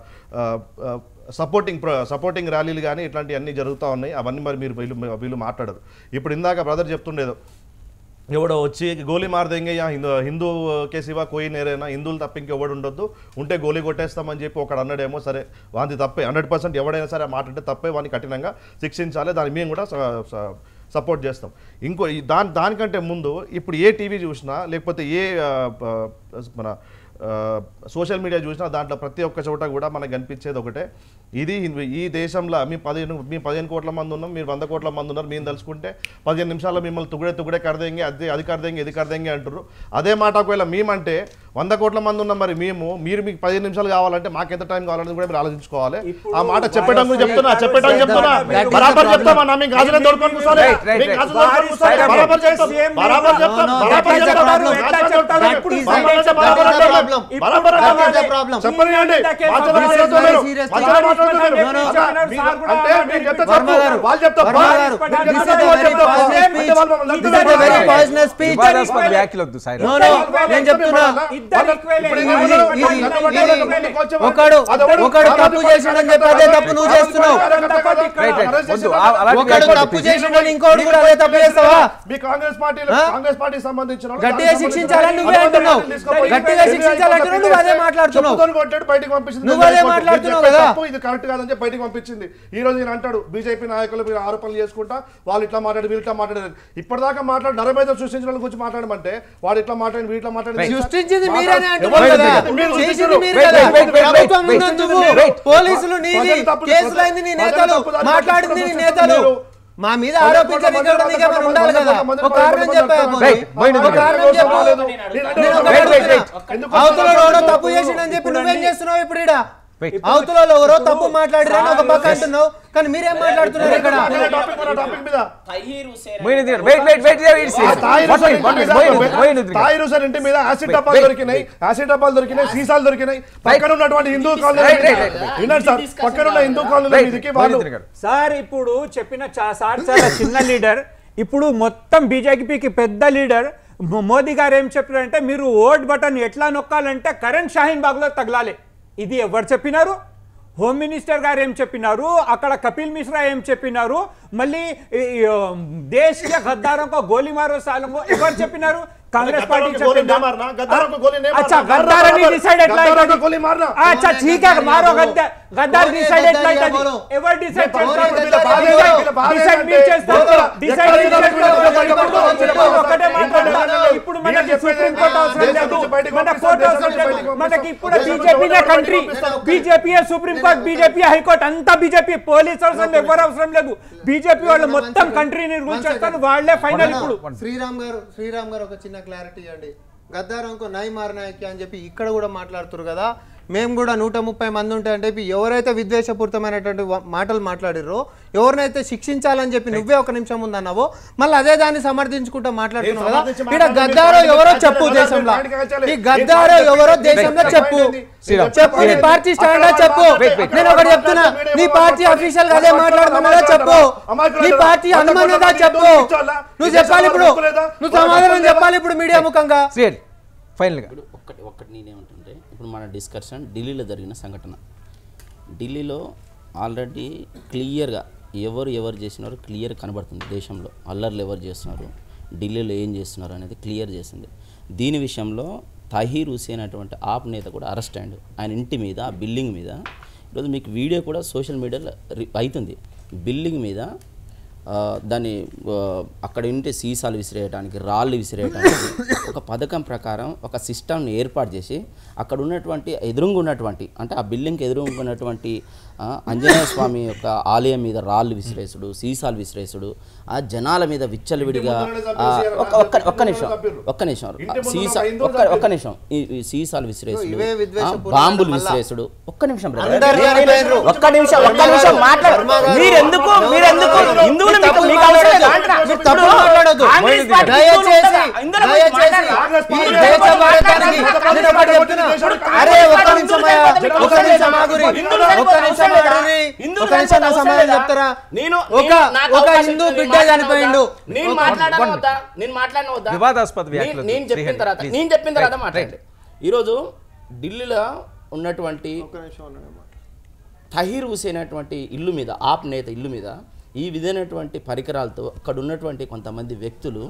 సపోర్టింగ్ సపోర్టింగ్ ర్యాలీలు కానీ ఇట్లాంటివన్నీ జరుగుతూ ఉన్నాయి అవన్నీ మరి మీరు వీళ్ళు వీళ్ళు మాట్లాడరు ఇప్పుడు ఇందాక బ్రదర్ చెప్తుండేదో ఎవడో వచ్చి గోలీ మారదేంగయ్యా హిందూ హిందూ కే సివా కోయి నేరేనా హిందువులు తప్ప ఇంకెవడు ఉండొద్దు ఉంటే గోలీ కొట్టేస్తామని చెప్పి ఒకడు అన్నాడేమో సరే వాంది తప్పే హండ్రెడ్ పర్సెంట్ ఎవడైనా సరే ఆ మాట అంటే తప్పే వాడిని కఠినంగా శిక్షించాలి దాన్ని మేము కూడా స- స- సపోర్ట్ చేస్తాం ఇంకో ఈ దాని దానికంటే ముందు ఇప్పుడు ఏ టీవీ చూసినా లేకపోతే ఏ ఆ, ప- మన సోషల్ మీడియా చూసినా దాంట్లో ప్రతి ఒక్క చోట కూడా మనకు కనిపించేది ఒకటే ఇది ఈ దేశంలో మీ పదిహేను మీ పదిహేను కోట్ల మంది ఉన్నాం మీరు వంద కోట్ల మంది ఉన్నారు మేము తలుచుకుంటే పదిహేను నిమిషాల్లో మిమ్మల్ని తుగుడే తుగుడే కడదేంగి అది అది కడదేంగి ఇది కడదేంగి అంటారు అదే మాట ఒకవేళ మేమంటే వంద కోట్ల మంది ఉన్నాం మరి మేము మీరు మీకు పదిహేను నిమిషాలు కావాలంటే మాకు ఎంత టైం కావాలని కూడా మీరు ఆలోచించుకోవాలి ఆ మాట చెప్పడం గురించి చెప్తున్నా చెప్పడం చెప్తున్నా బరాబర్ చెప్తామన్నా మేము గాజులే దొరకొని కూర్చోలే Right, right, మేము right. గాజులే దొరకొని కూర్చోలే బరాబర్ చెప్తాం బరాబర్ చెప్తాం No, no, బరాబర్ that is the చెప్తాం problem. గాజులే ఎట్లా చెప్తారు? దొరకొని ఇప్పుడు బరాబర్ అంటే that బరాబర్ is the అంటే problem. బరాబర్ That is అంటే the problem. చెప్పనియండి మాటలు This is మాట్లాడుతున్నారు. very serious. మాటలు మాట్లాడుతున్నారు. No, no. అలా మీ- సార్ కూడా అంటే మీరు చెప్తే వర్మ తప్పు. గారు, వాళ్ళు చెప్తే వర్మ బాగా. గారు, మీరు this చెప్తే is a వాళ్ళు very చెప్తే బాగా. poisonous అంటే speech. వాళ్ళు మమ్మల్ని This is a very poisonous speech. వివాదాస్పద వ్యాఖ్యలు వద్దు సాయి No, no, నేను చెప్తున్నా ఇద్దరు ఈక్వలే. ఇప్పుడు ఇది- ఇది- ఇది- ఇది- ఇది- ఇది- ఒకడు అదొకడు ఒకడు తప్పు చేసాడని చెప్పి అదే తప్పు నువ్వు చేస్తున్నావు రైట్ రైట్ వద్దు ఆ- అలాంటి ఒకడు వ్యాఖ్యలు తప్పు వద్దు. చేసాడని ఇంకోటి కూడా అదే తప్పు చేస్తావా మీ కాంగ్రెస్ పార్టీ ఆ? కాంగ్రెస్ పార్టీ సంబంధించిన వాళ్ళు గట్టిగా దానికి శిక్షించాలని సంబంధించిన నువ్వే వాళ్ళు అంటున్నావు. తీసుకుపోయి గట్టిగా ఎన్ని శిక్షించాలంటున్నావు, ఐదు నువ్వు అదే చెప్పుతోని మాట్లాడుతున్నావు. కొట్టాడు, బయటికి పంపించింది నువ్వు అదే మీరు మాట్లాడుతున్నావు చెప్పే కదా. తప్పు, ఇది కరెక్ట్ కాదని చెప్పి బయటికి పంపించింది ఈ రోజు నేను అంటాడు బీజేపీ నాయకులు మీరు ఆరోపణలు చేసుకుంటా వాళ్ళు ఇట్లా మాట్లాడి వీళ్ళు ఇట్లా మాట్లాడారు ఇప్పటిదాకా మాట్లాడి నరమైతే సృష్టించిన వాళ్ళ గురించి మాట్లాడమంటే వాడు ఇట్లా మాట్లాడి వీళ్ళు ఇట్లా మాట్లాడి సృష్టించింది మీరనే అంటున్నారు ఎవరు కదా చేసింది? మీరు చేసింది సృష్టించారు. మీరు Wait, కదా wait, wait, wait, ప్రభుత్వం wait, ఉన్నది wait, నువ్వు wait. పోలీసులు నీది ప్రజలు తప్పు- కేసులైంది నీ ప్రజలు నేతలు తప్పు దారి మాట్లాడింది నీ పట్టించుకున్న నేతలు మీరు. మా మీద వంద ఆరోపించడానికి కోట్ల కూడా మంది నీకేమైనా ఉండాలి వంద కదా కోట్ల మంది ఒక కారణం వంద చెప్పా కోట్ల Right, పోయిన ఒక కారణం చెప్పు నేను ఒకటి Wait, wait, wait. అడుగుతున్నా. అవతల ఎవరో తప్పు చేసిండని చెప్పి నువ్వేం చేస్తున్నావు ఇప్పుడు ఈడ Wait. అవతల ఎవరో తప్పు మాట్లాడిరని ఒక పక్క అంటున్నావు కానీ మీరేం మాట్లాడుతున్నారు ఇక్కడ టాపిక్ మీద టాపిక్ మీద Tahir Hussain Moinuddin wait wait wait wait ఆ తాయి రుసర్ ఇంటి మీద మొయినుద్దీన్ తాయి రుసర్ ఇంటి మీద యాసిడ్ Wait, డబ్బాలు wait, దొరికినాయి యాసిడ్ డబ్బాలు దొరికినాయి సీసాలు దొరికినాయి పక్కన ఉన్నటువంటి Hindu colony Right, right, right, right. వినండి సార్ పక్కన ఉన్న హిందూ కాలనీ మీదకి వాళ్ళు మొయినుద్దీన్ గారు సార్ ఇప్పుడు చెప్పిన చా- సార్ చాలా చిన్న లీడర్ ఇప్పుడు మొత్తం బీజేపీకి పెద్ద లీడర్ మో- మోదీ గారు ఏం చెప్పారంటే మీరు ఓట్ బటన్ ఎట్లా నొక్కాలంటే కరణ్ షాహీన్ బాగ్లో తగలాలి ఇది ఎవరు చెప్పినారు హోమ్ మినిస్టర్ గారు ఏం చెప్పినారు అక్కడ కపిల్ మిశ్రా ఏం చెప్పినారు మళ్ళీ ఈ, ఈ, దేశ్ కే గద్దారం గోలీ మారో సాలంగో ఎవరు చెప్పినారు కాంగ్రెస్ పార్టీ गद्दारों को गोली చెప్పిందా? नहीं मारना, गद्दारों को गोली नहीं अच्छा मारना। गद्दार बराबर, डिसाइड ఎట్లా गद्दारों అవుతుంది? को गोली मारना। अच्छा ठीक है मारो गद्దార్ గద్దార్ कौन है డిసైడ్ ఎట్లా गद्दार या అవుతుంది बोलो? ఎవరు డిసైడ్ कौन है చేస్తారు गद्दार? బాధ बोलो। ఏంటి? బాధ డిసైడ్ ఏంటంటే మీరు చేస్తారు बोलो। డిసైడ్ ఎక్కడ మీరు నిలబడి చేస్తారు. బయటకు ఇప్పుడు పంపించారు. ఒకటే మాట్లాడతాను దేశం ఇప్పుడు నుంచి మనకి బయటకు సుప్రీం కోర్టు అవసరం దేశం లేదు నుంచి బయటకు మన పంపిస్తాం, కోర్టు దేశం అవసరం నుంచి లేదు బయటకు మనకి పంపిస్తాం. ఇప్పుడు దేశం నుంచి బీజేపీ బయటకు కంట్రీ పంపిస్తాం. BJP supreme court BJP high court అంతా బీజేపీ పోలీస్ అవసరం లేదు ఎవరు అవసరం లేదు బీజేపీ వాళ్ళు మొత్తం కంట్రీని రూల్ చేస్తారు వాళ్ళే ఫైనల్ ఇప్పుడు శ్రీరామ్ గారు శ్రీరామ్ గారు ఒక చిన్న క్లారిటీ ఇవ్వండి గద్దారంకు నై మారనాయకి అని చెప్పి ఇక్కడ కూడా మాట్లాడుతున్నారు కదా మేము కూడా నూట ముప్పై మంది ఉంటాయని చెప్పి ఎవరైతే విద్వేషపూరితమైనటువంటి వ- మాటలు మాట్లాడిర్రో ఎవరినైతే శిక్షించాలని చెప్పి నువ్వే ఒక నిమిషం ముందు అన్నావో మళ్ళీ అదే దాన్ని సమర్థించుకుంటూ మాట్లాడుతున్నావు కదా సమర్థించి ఇక్కడ మాట్లాడండి. గద్దారో మీరు ఎవరో పార్టీ చెప్పు కాల్చాలి, దేశంలో పార్టీ కాల్చాలి. ఈ ఏ గద్దారో పార్టీ ఎవరో కాల్చాలి? దేశంలో రైట్, చెప్పు రైట్, శ్రీరామ్. చెప్పు నీ పార్టీ స్టాండ్ చెప్పు Wait, wait. నేను ఒకటి చెప్తున్నా నీ పార్టీ అఫీషియల్ గా అదే మాట్లాడుతున్నా చెప్పు నీ పార్టీ అనుమానంగా చెప్పు నువ్వు చెప్పాలి ఇప్పుడు నువ్వు సమాధానం చెప్పాలి ఇప్పుడు మీడియా ముఖంగా శ్రీహరి ఫైనల్గా ఇప్పుడు ఒక్కటి ఒక్కటి నేనేమంటుంటే ఇప్పుడు మన డిస్కషన్ ఢిల్లీలో జరిగిన సంఘటన ఢిల్లీలో ఆల్రెడీ క్లియర్గా ఎవరు ఎవరు చేసినారో క్లియర్ కనబడుతుంది దేశంలో అల్లర్లు ఎవరు చేస్తున్నారు ఢిల్లీలో ఏం చేస్తున్నారు అనేది క్లియర్ చేసింది దీని విషయంలో తహీర్ హుసేన్ అటువంటి ఆప్ నేత కూడా అరెస్ట్ అయ్యాడు ఆయన ఇంటి మీద ఆ బిల్డింగ్ మీద ఈరోజు మీకు వీడియో కూడా సోషల్ మీడియాలో రి- అవుతుంది బిల్డింగ్ మీద ఆ, దాన్ని ఆ, అక్కడ ఉంటే సీసాలు విసిరేయడానికి రాళ్ళు విసిరేయడానికి ఒక పథకం ప్రకారం ఒక సిస్టమ్ని ఏర్పాటు చేసి అక్కడ ఉన్నటువంటి ఎదురుంగా ఉన్నటువంటి అంటే ఆ బిల్డింగ్కి ఎదురుంగా ఉన్నటువంటి ఆ, ఆంజనేయ స్వామి యొక్క ఆలయం మీద రాళ్ళు విసిరేసుడు సీసాలు విసిరేసుడు ఆ జనాల మీద విచ్చలవిడిగా ఆ, ఒక్క ఒక్క ఒక్క నిమిషం ఒక్క నిమిషం సీసా ఒక్క ఒక్క నిమిషం ఈ ఈ సీసాలు విసిరేసుడు ఇవే ఆ, విద్వేషపూరిత బాంబులు మళ్ళా. విసిరేసుడు ఒక్క నిమిషం brother. అందరు నేను- చనిపోయారు. ఒక్క నిమిషం ఒక్క నిమిషం మాట్లాడు మీరెందుకు మీరెందుకు హిందువులు మీకు తప్పులు మీకు అవసరం లేదు. మాట్లాడొద్దు. మీరు తప్పులు మాట్లాడొద్దు. కాంగ్రెస్ పార్టీ దయచేసి హిందువులు ఉంటారా? ఇందులో గురించి దయచేసి మాట్లాడరా? ఈ ఇందులో దేశ గురించి భారతానికి మాట్లాడరా? నేను ఒకటి చెప్తున్నా. అరే ఒక్క నిమిషం అయ్యా. ఒక్క నిమిషం ఆగురి. హిందువులు ఒక్క నిమిషం అవసరం లేదా? ఆగురి. హిందువులు ఒక్క నిమిషం నా అవసరం సమాధానం లేదా? చెప్తారా నేను ఒక నేను- నాకు ఒక అవకాశం హిందూ ఇచ్చి బిడ్డ నేను మాట్లాడను చనిపోయిండు వద్దా? నేను ఒక- మాట్లాడను one వద్దా నేను మాట్లాడను వద్దా వివాదాస్పద నేను- వ్యాఖ్యలు నేను చెప్పిన శ్రీహరి, తర్వాత please. నేను చెప్పిన తర్వాత Right, మాట్లాడండి ఈరోజు ఢిల్లీలో ఉన్నటువంటి తహీర్ హుసేన్ అటువంటి ఇల్లు మీద ఆప్ నేత ఇల్లు మీద ఈ విధమైనటువంటి పరికరాలతో అక్కడ ఉన్నటువంటి కొంతమంది వ్యక్తులు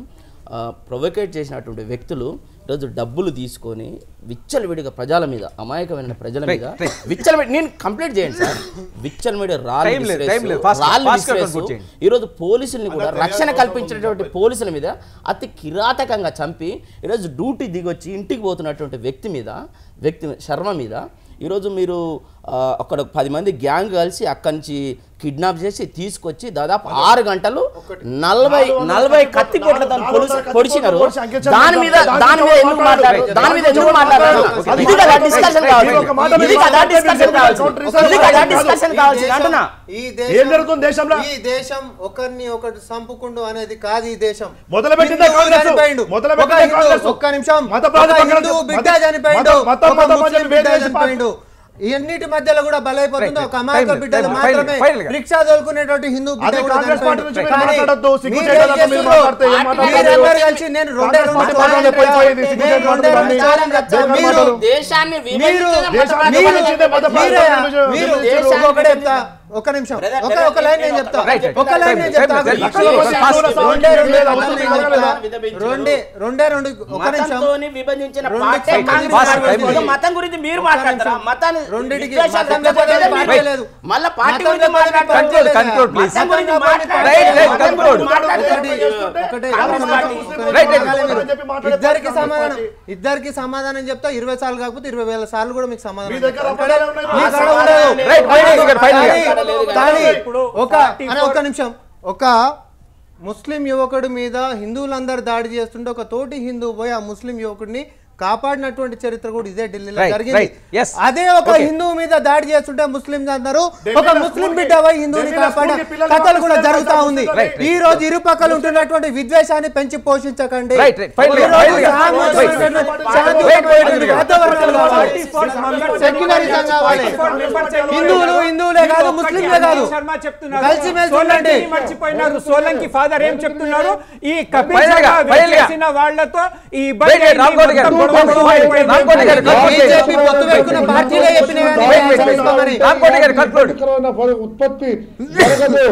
ప్రొవోకేట్ చేసినటువంటి వ్యక్తులు ఈరోజు డబ్బులు తీసుకొని విచ్చలవిడిగా ప్రజల మీద అమాయకమైన ప్రజల మీద విచ్చలవిడి నేను కంప్లీట్ చేయండి సార్ విచ్చలవిడి రాళ్ళు Time లేదు, విసిరేస్తూ, time లేదు. Fast- రాళ్ళు fast గా విసిరేస్తూ, conclude చేయండి. ఈరోజు పోలీసుల్ని కూడా రక్షణ కల్పించినటువంటి పోలీసుల మీద అతి కిరాతకంగా చంపి ఈరోజు డ్యూటీ దిగొచ్చి ఇంటికి పోతున్నటువంటి వ్యక్తి మీద వ్యక్తి శర్మ మీద ఈరోజు మీరు ఆ, అక్కడ పది మంది గ్యాంగ్ కలిసి అక్కడి నుంచి కిడ్నాప్ చేసి తీసుకొచ్చి దాదాపు ఆరు గంటలు నలభై నలభై కత్తి పోట్లతో పొడిచి పొడిచినారు దాని మీద దాని మీద ఎందుకు మాట్లాడారు దాని మీద ఎందుకు మాట్లాడారు ఇది కదా డిస్కషన్ కావాలి ఇది కదా డిస్కషన్ కావాలి ఇది కదా డిస్కషన్ కావాలి అంటున్నా ఈ ఏం దేశం జరుగుతుంది దేశంలో? ఈ దేశం ఒకరిని ఒకటి చంపుకుండు అనేది కాదు ఈ దేశం మొదలుపెట్టిందే హిందువు కాంగ్రెస్. చనిపోయిండు. మొదలుపెట్టిందే ఒక హిందువు- కాంగ్రెస్. ఒక్క నిమిషం మత ఒక ప్రాతిపదికన హిందువు బిడ్డ మత- చనిపోయిండు మత- మత- ఒక మత- ముస్లిం మత- బిడ్డ వేరే చనిపోయిండు ఇన్నిటి మధ్యలో కూడా బలైపోతుంది Right, ఒక right. అమాయక Time, బిడ్డలు time, మాత్రమే final గా. రిక్షా తోలుకునేటువంటి హిందూ బిడ్డ అది కూడా కాంగ్రెస్ పార్టీ చనిపోయిండు. నుంచి మీరు కానీ మాట్లాడొద్దు. సిగ్గు మీరు చేయాలని ఏం మీరు చేస్తున్నారు? మాట్లాడితే ఏం మాట్లాడతారు? మీరందరూ కలిసి నేను రెండే కాంగ్రెస్ రెండు పార్టీ సార్లు మాట్లాడే చెప్పాను. పోయిపోయింది. సిగ్గు నేను చేయాలని రెండే రెండు మాట్లాడాలి. సార్లు చెప్పాను. దేశాన్ని మీరు మాట్లాడు. దేశాన్ని మీరు విభజించిన దేశాన్ని మత విభజించిన మత ప్రాతిపదికన మీరే ప్రాతిపదికన మీరు దేశాన్ని ఒకటి చెప్తా ఒక నిమిషం Brother, ఒక brother, ఒక లైన్ నేను నేను చెప్తా ఒక- Right, right. ఒక లైన్ నేను Time, చెప్తా time, time. లక్షల మంది Fast, fast, రెండే fast. రెండే Fast, లక్షలు fast, నేను చెప్తా. fast. రెండే రెండే రెండు ఒక నిమిషం మతంతోని విభజించిన రెండు పార్టీ సెకండ్లు కాంగ్రెస్ fast, పార్టీ. time ఇక ఉంది. మతం గురించి మీరు ఒక్క మాట్లాడతారా నిమిషం. మతాన్ని రెండిటికి విద్వేషాలు మతం రెచ్చగొట్టేదే చెప్పేది మీరు. పార్టీ లేదు. మళ్ళా పార్టీ మతం గురించి చెప్పేది మాట్లాడతారు. పార్టీ Conclude, లేదు. conclude, please. మతం గురించి మాట్లాడతారు. Right, right, మతం గురించి conclude. మాట్లాడతారు. ఒకటే కాంగ్రెస్ పార్టీ. Right, right. ఇద్దరికి సమాధానం ఇద్దరికి సమాధానం చెప్తా ఇరవై సార్లు కాకపోతే ఇరవై వేల సార్లు కూడా మీకు సమాధానం మీ దగ్గర చెప్తా. అబద్ధాలే ఉన్నాయి. మీ కాడ సమాధానం ఉండదు. లేదు. Right, final గా, final గా. కానీ- కానీ ఇప్పుడు ఒక 44 అనే ఒక్క నిమిషం ఒక ముస్లిం యువకుడి మీద హిందువులందరూ దాడి చేస్తుంటే ఒక తోటి హిందువు పోయి ఆ ముస్లిం యువకుడిని కాపాడినటువంటి చరిత్ర కూడా ఇదే ఢిల్లీలో Right, జరిగింది right. Yes. అదే ఒక Okay. హిందువు మీద దాడి చేస్తుంటే ముస్లింస్ అందరూ ఒక ఢిల్లీలో ముస్లిం స్కూల్కి- బిడ్డ పోయి హిందువుని ఢిల్లీలో కాపాడే స్కూల్కి పిల్లలు కథలు కూడా పంపిస్తే జరుగుతా right, ఉంది right, ఈ రోజు ఇరుపక్కలు ఉంటున్నటువంటి విద్వేషాన్ని పెంచి పోషించకండి Right, right. Finally, ఈ రోజు finally. శాంతియుతమైనటువంటి- Wait, శాంతియుతమైనటువంటి wait, wait. వాతావరణాలు కావాలి సెక్యులరిజం కావాలి హిందువులు హిందువులే కాదు ముస్లింలే కాదు శర్మ చెప్తున్నారు కలిసి మెలిసి సోలంకి ఉండండి. మర్చిపోయినారు సోలంకి ఫాదర్ ఏం చెప్తున్నారు ఈ కపిల్ Final గా, శర్మ final గా. చేసిన వాళ్ళతో ఈ Wait, wait, రామ్కోటి గారు. రామ్కోటి గారు, conclude చేయండి. బీజేపీ పొత్తు పెట్టుకున్న పార్టీలే చెప్పినాయి కానీ Wait, wait, wait. చేసుకోమని. రామ్కోటి గారు conclude. భయంకరమైన ఫలి- ఉత్పత్తి జరగదు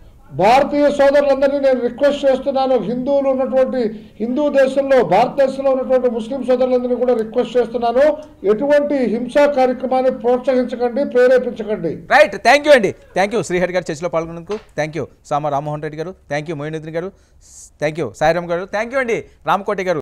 భారతీయ సోదరులందరినీ నేను రిక్వెస్ట్ చేస్తున్నాను హిందువులు ఉన్నటువంటి హిందూ దేశంలో భారతదేశంలో ఉన్నటువంటి ముస్లిం సోదరులందరినీ కూడా రిక్వెస్ట్ చేస్తున్నాను ఎటువంటి హింసా కార్యక్రమాన్ని ప్రోత్సహించకండి ప్రేరేపించకండి రైట్ థ్యాంక్ యూ అండి థ్యాంక్ యూ శ్రీహరి గారు చర్చలో పాల్గొన్నందుకు థ్యాంక్ యూ సామ రామ్మోహన్ రెడ్డి గారు థ్యాంక్ యూ మోయినుద్దీన్ గారు థ్యాంక్ యూ సాయిరామ్ గారు థ్యాంక్ యూ అండి రామకోటి గారు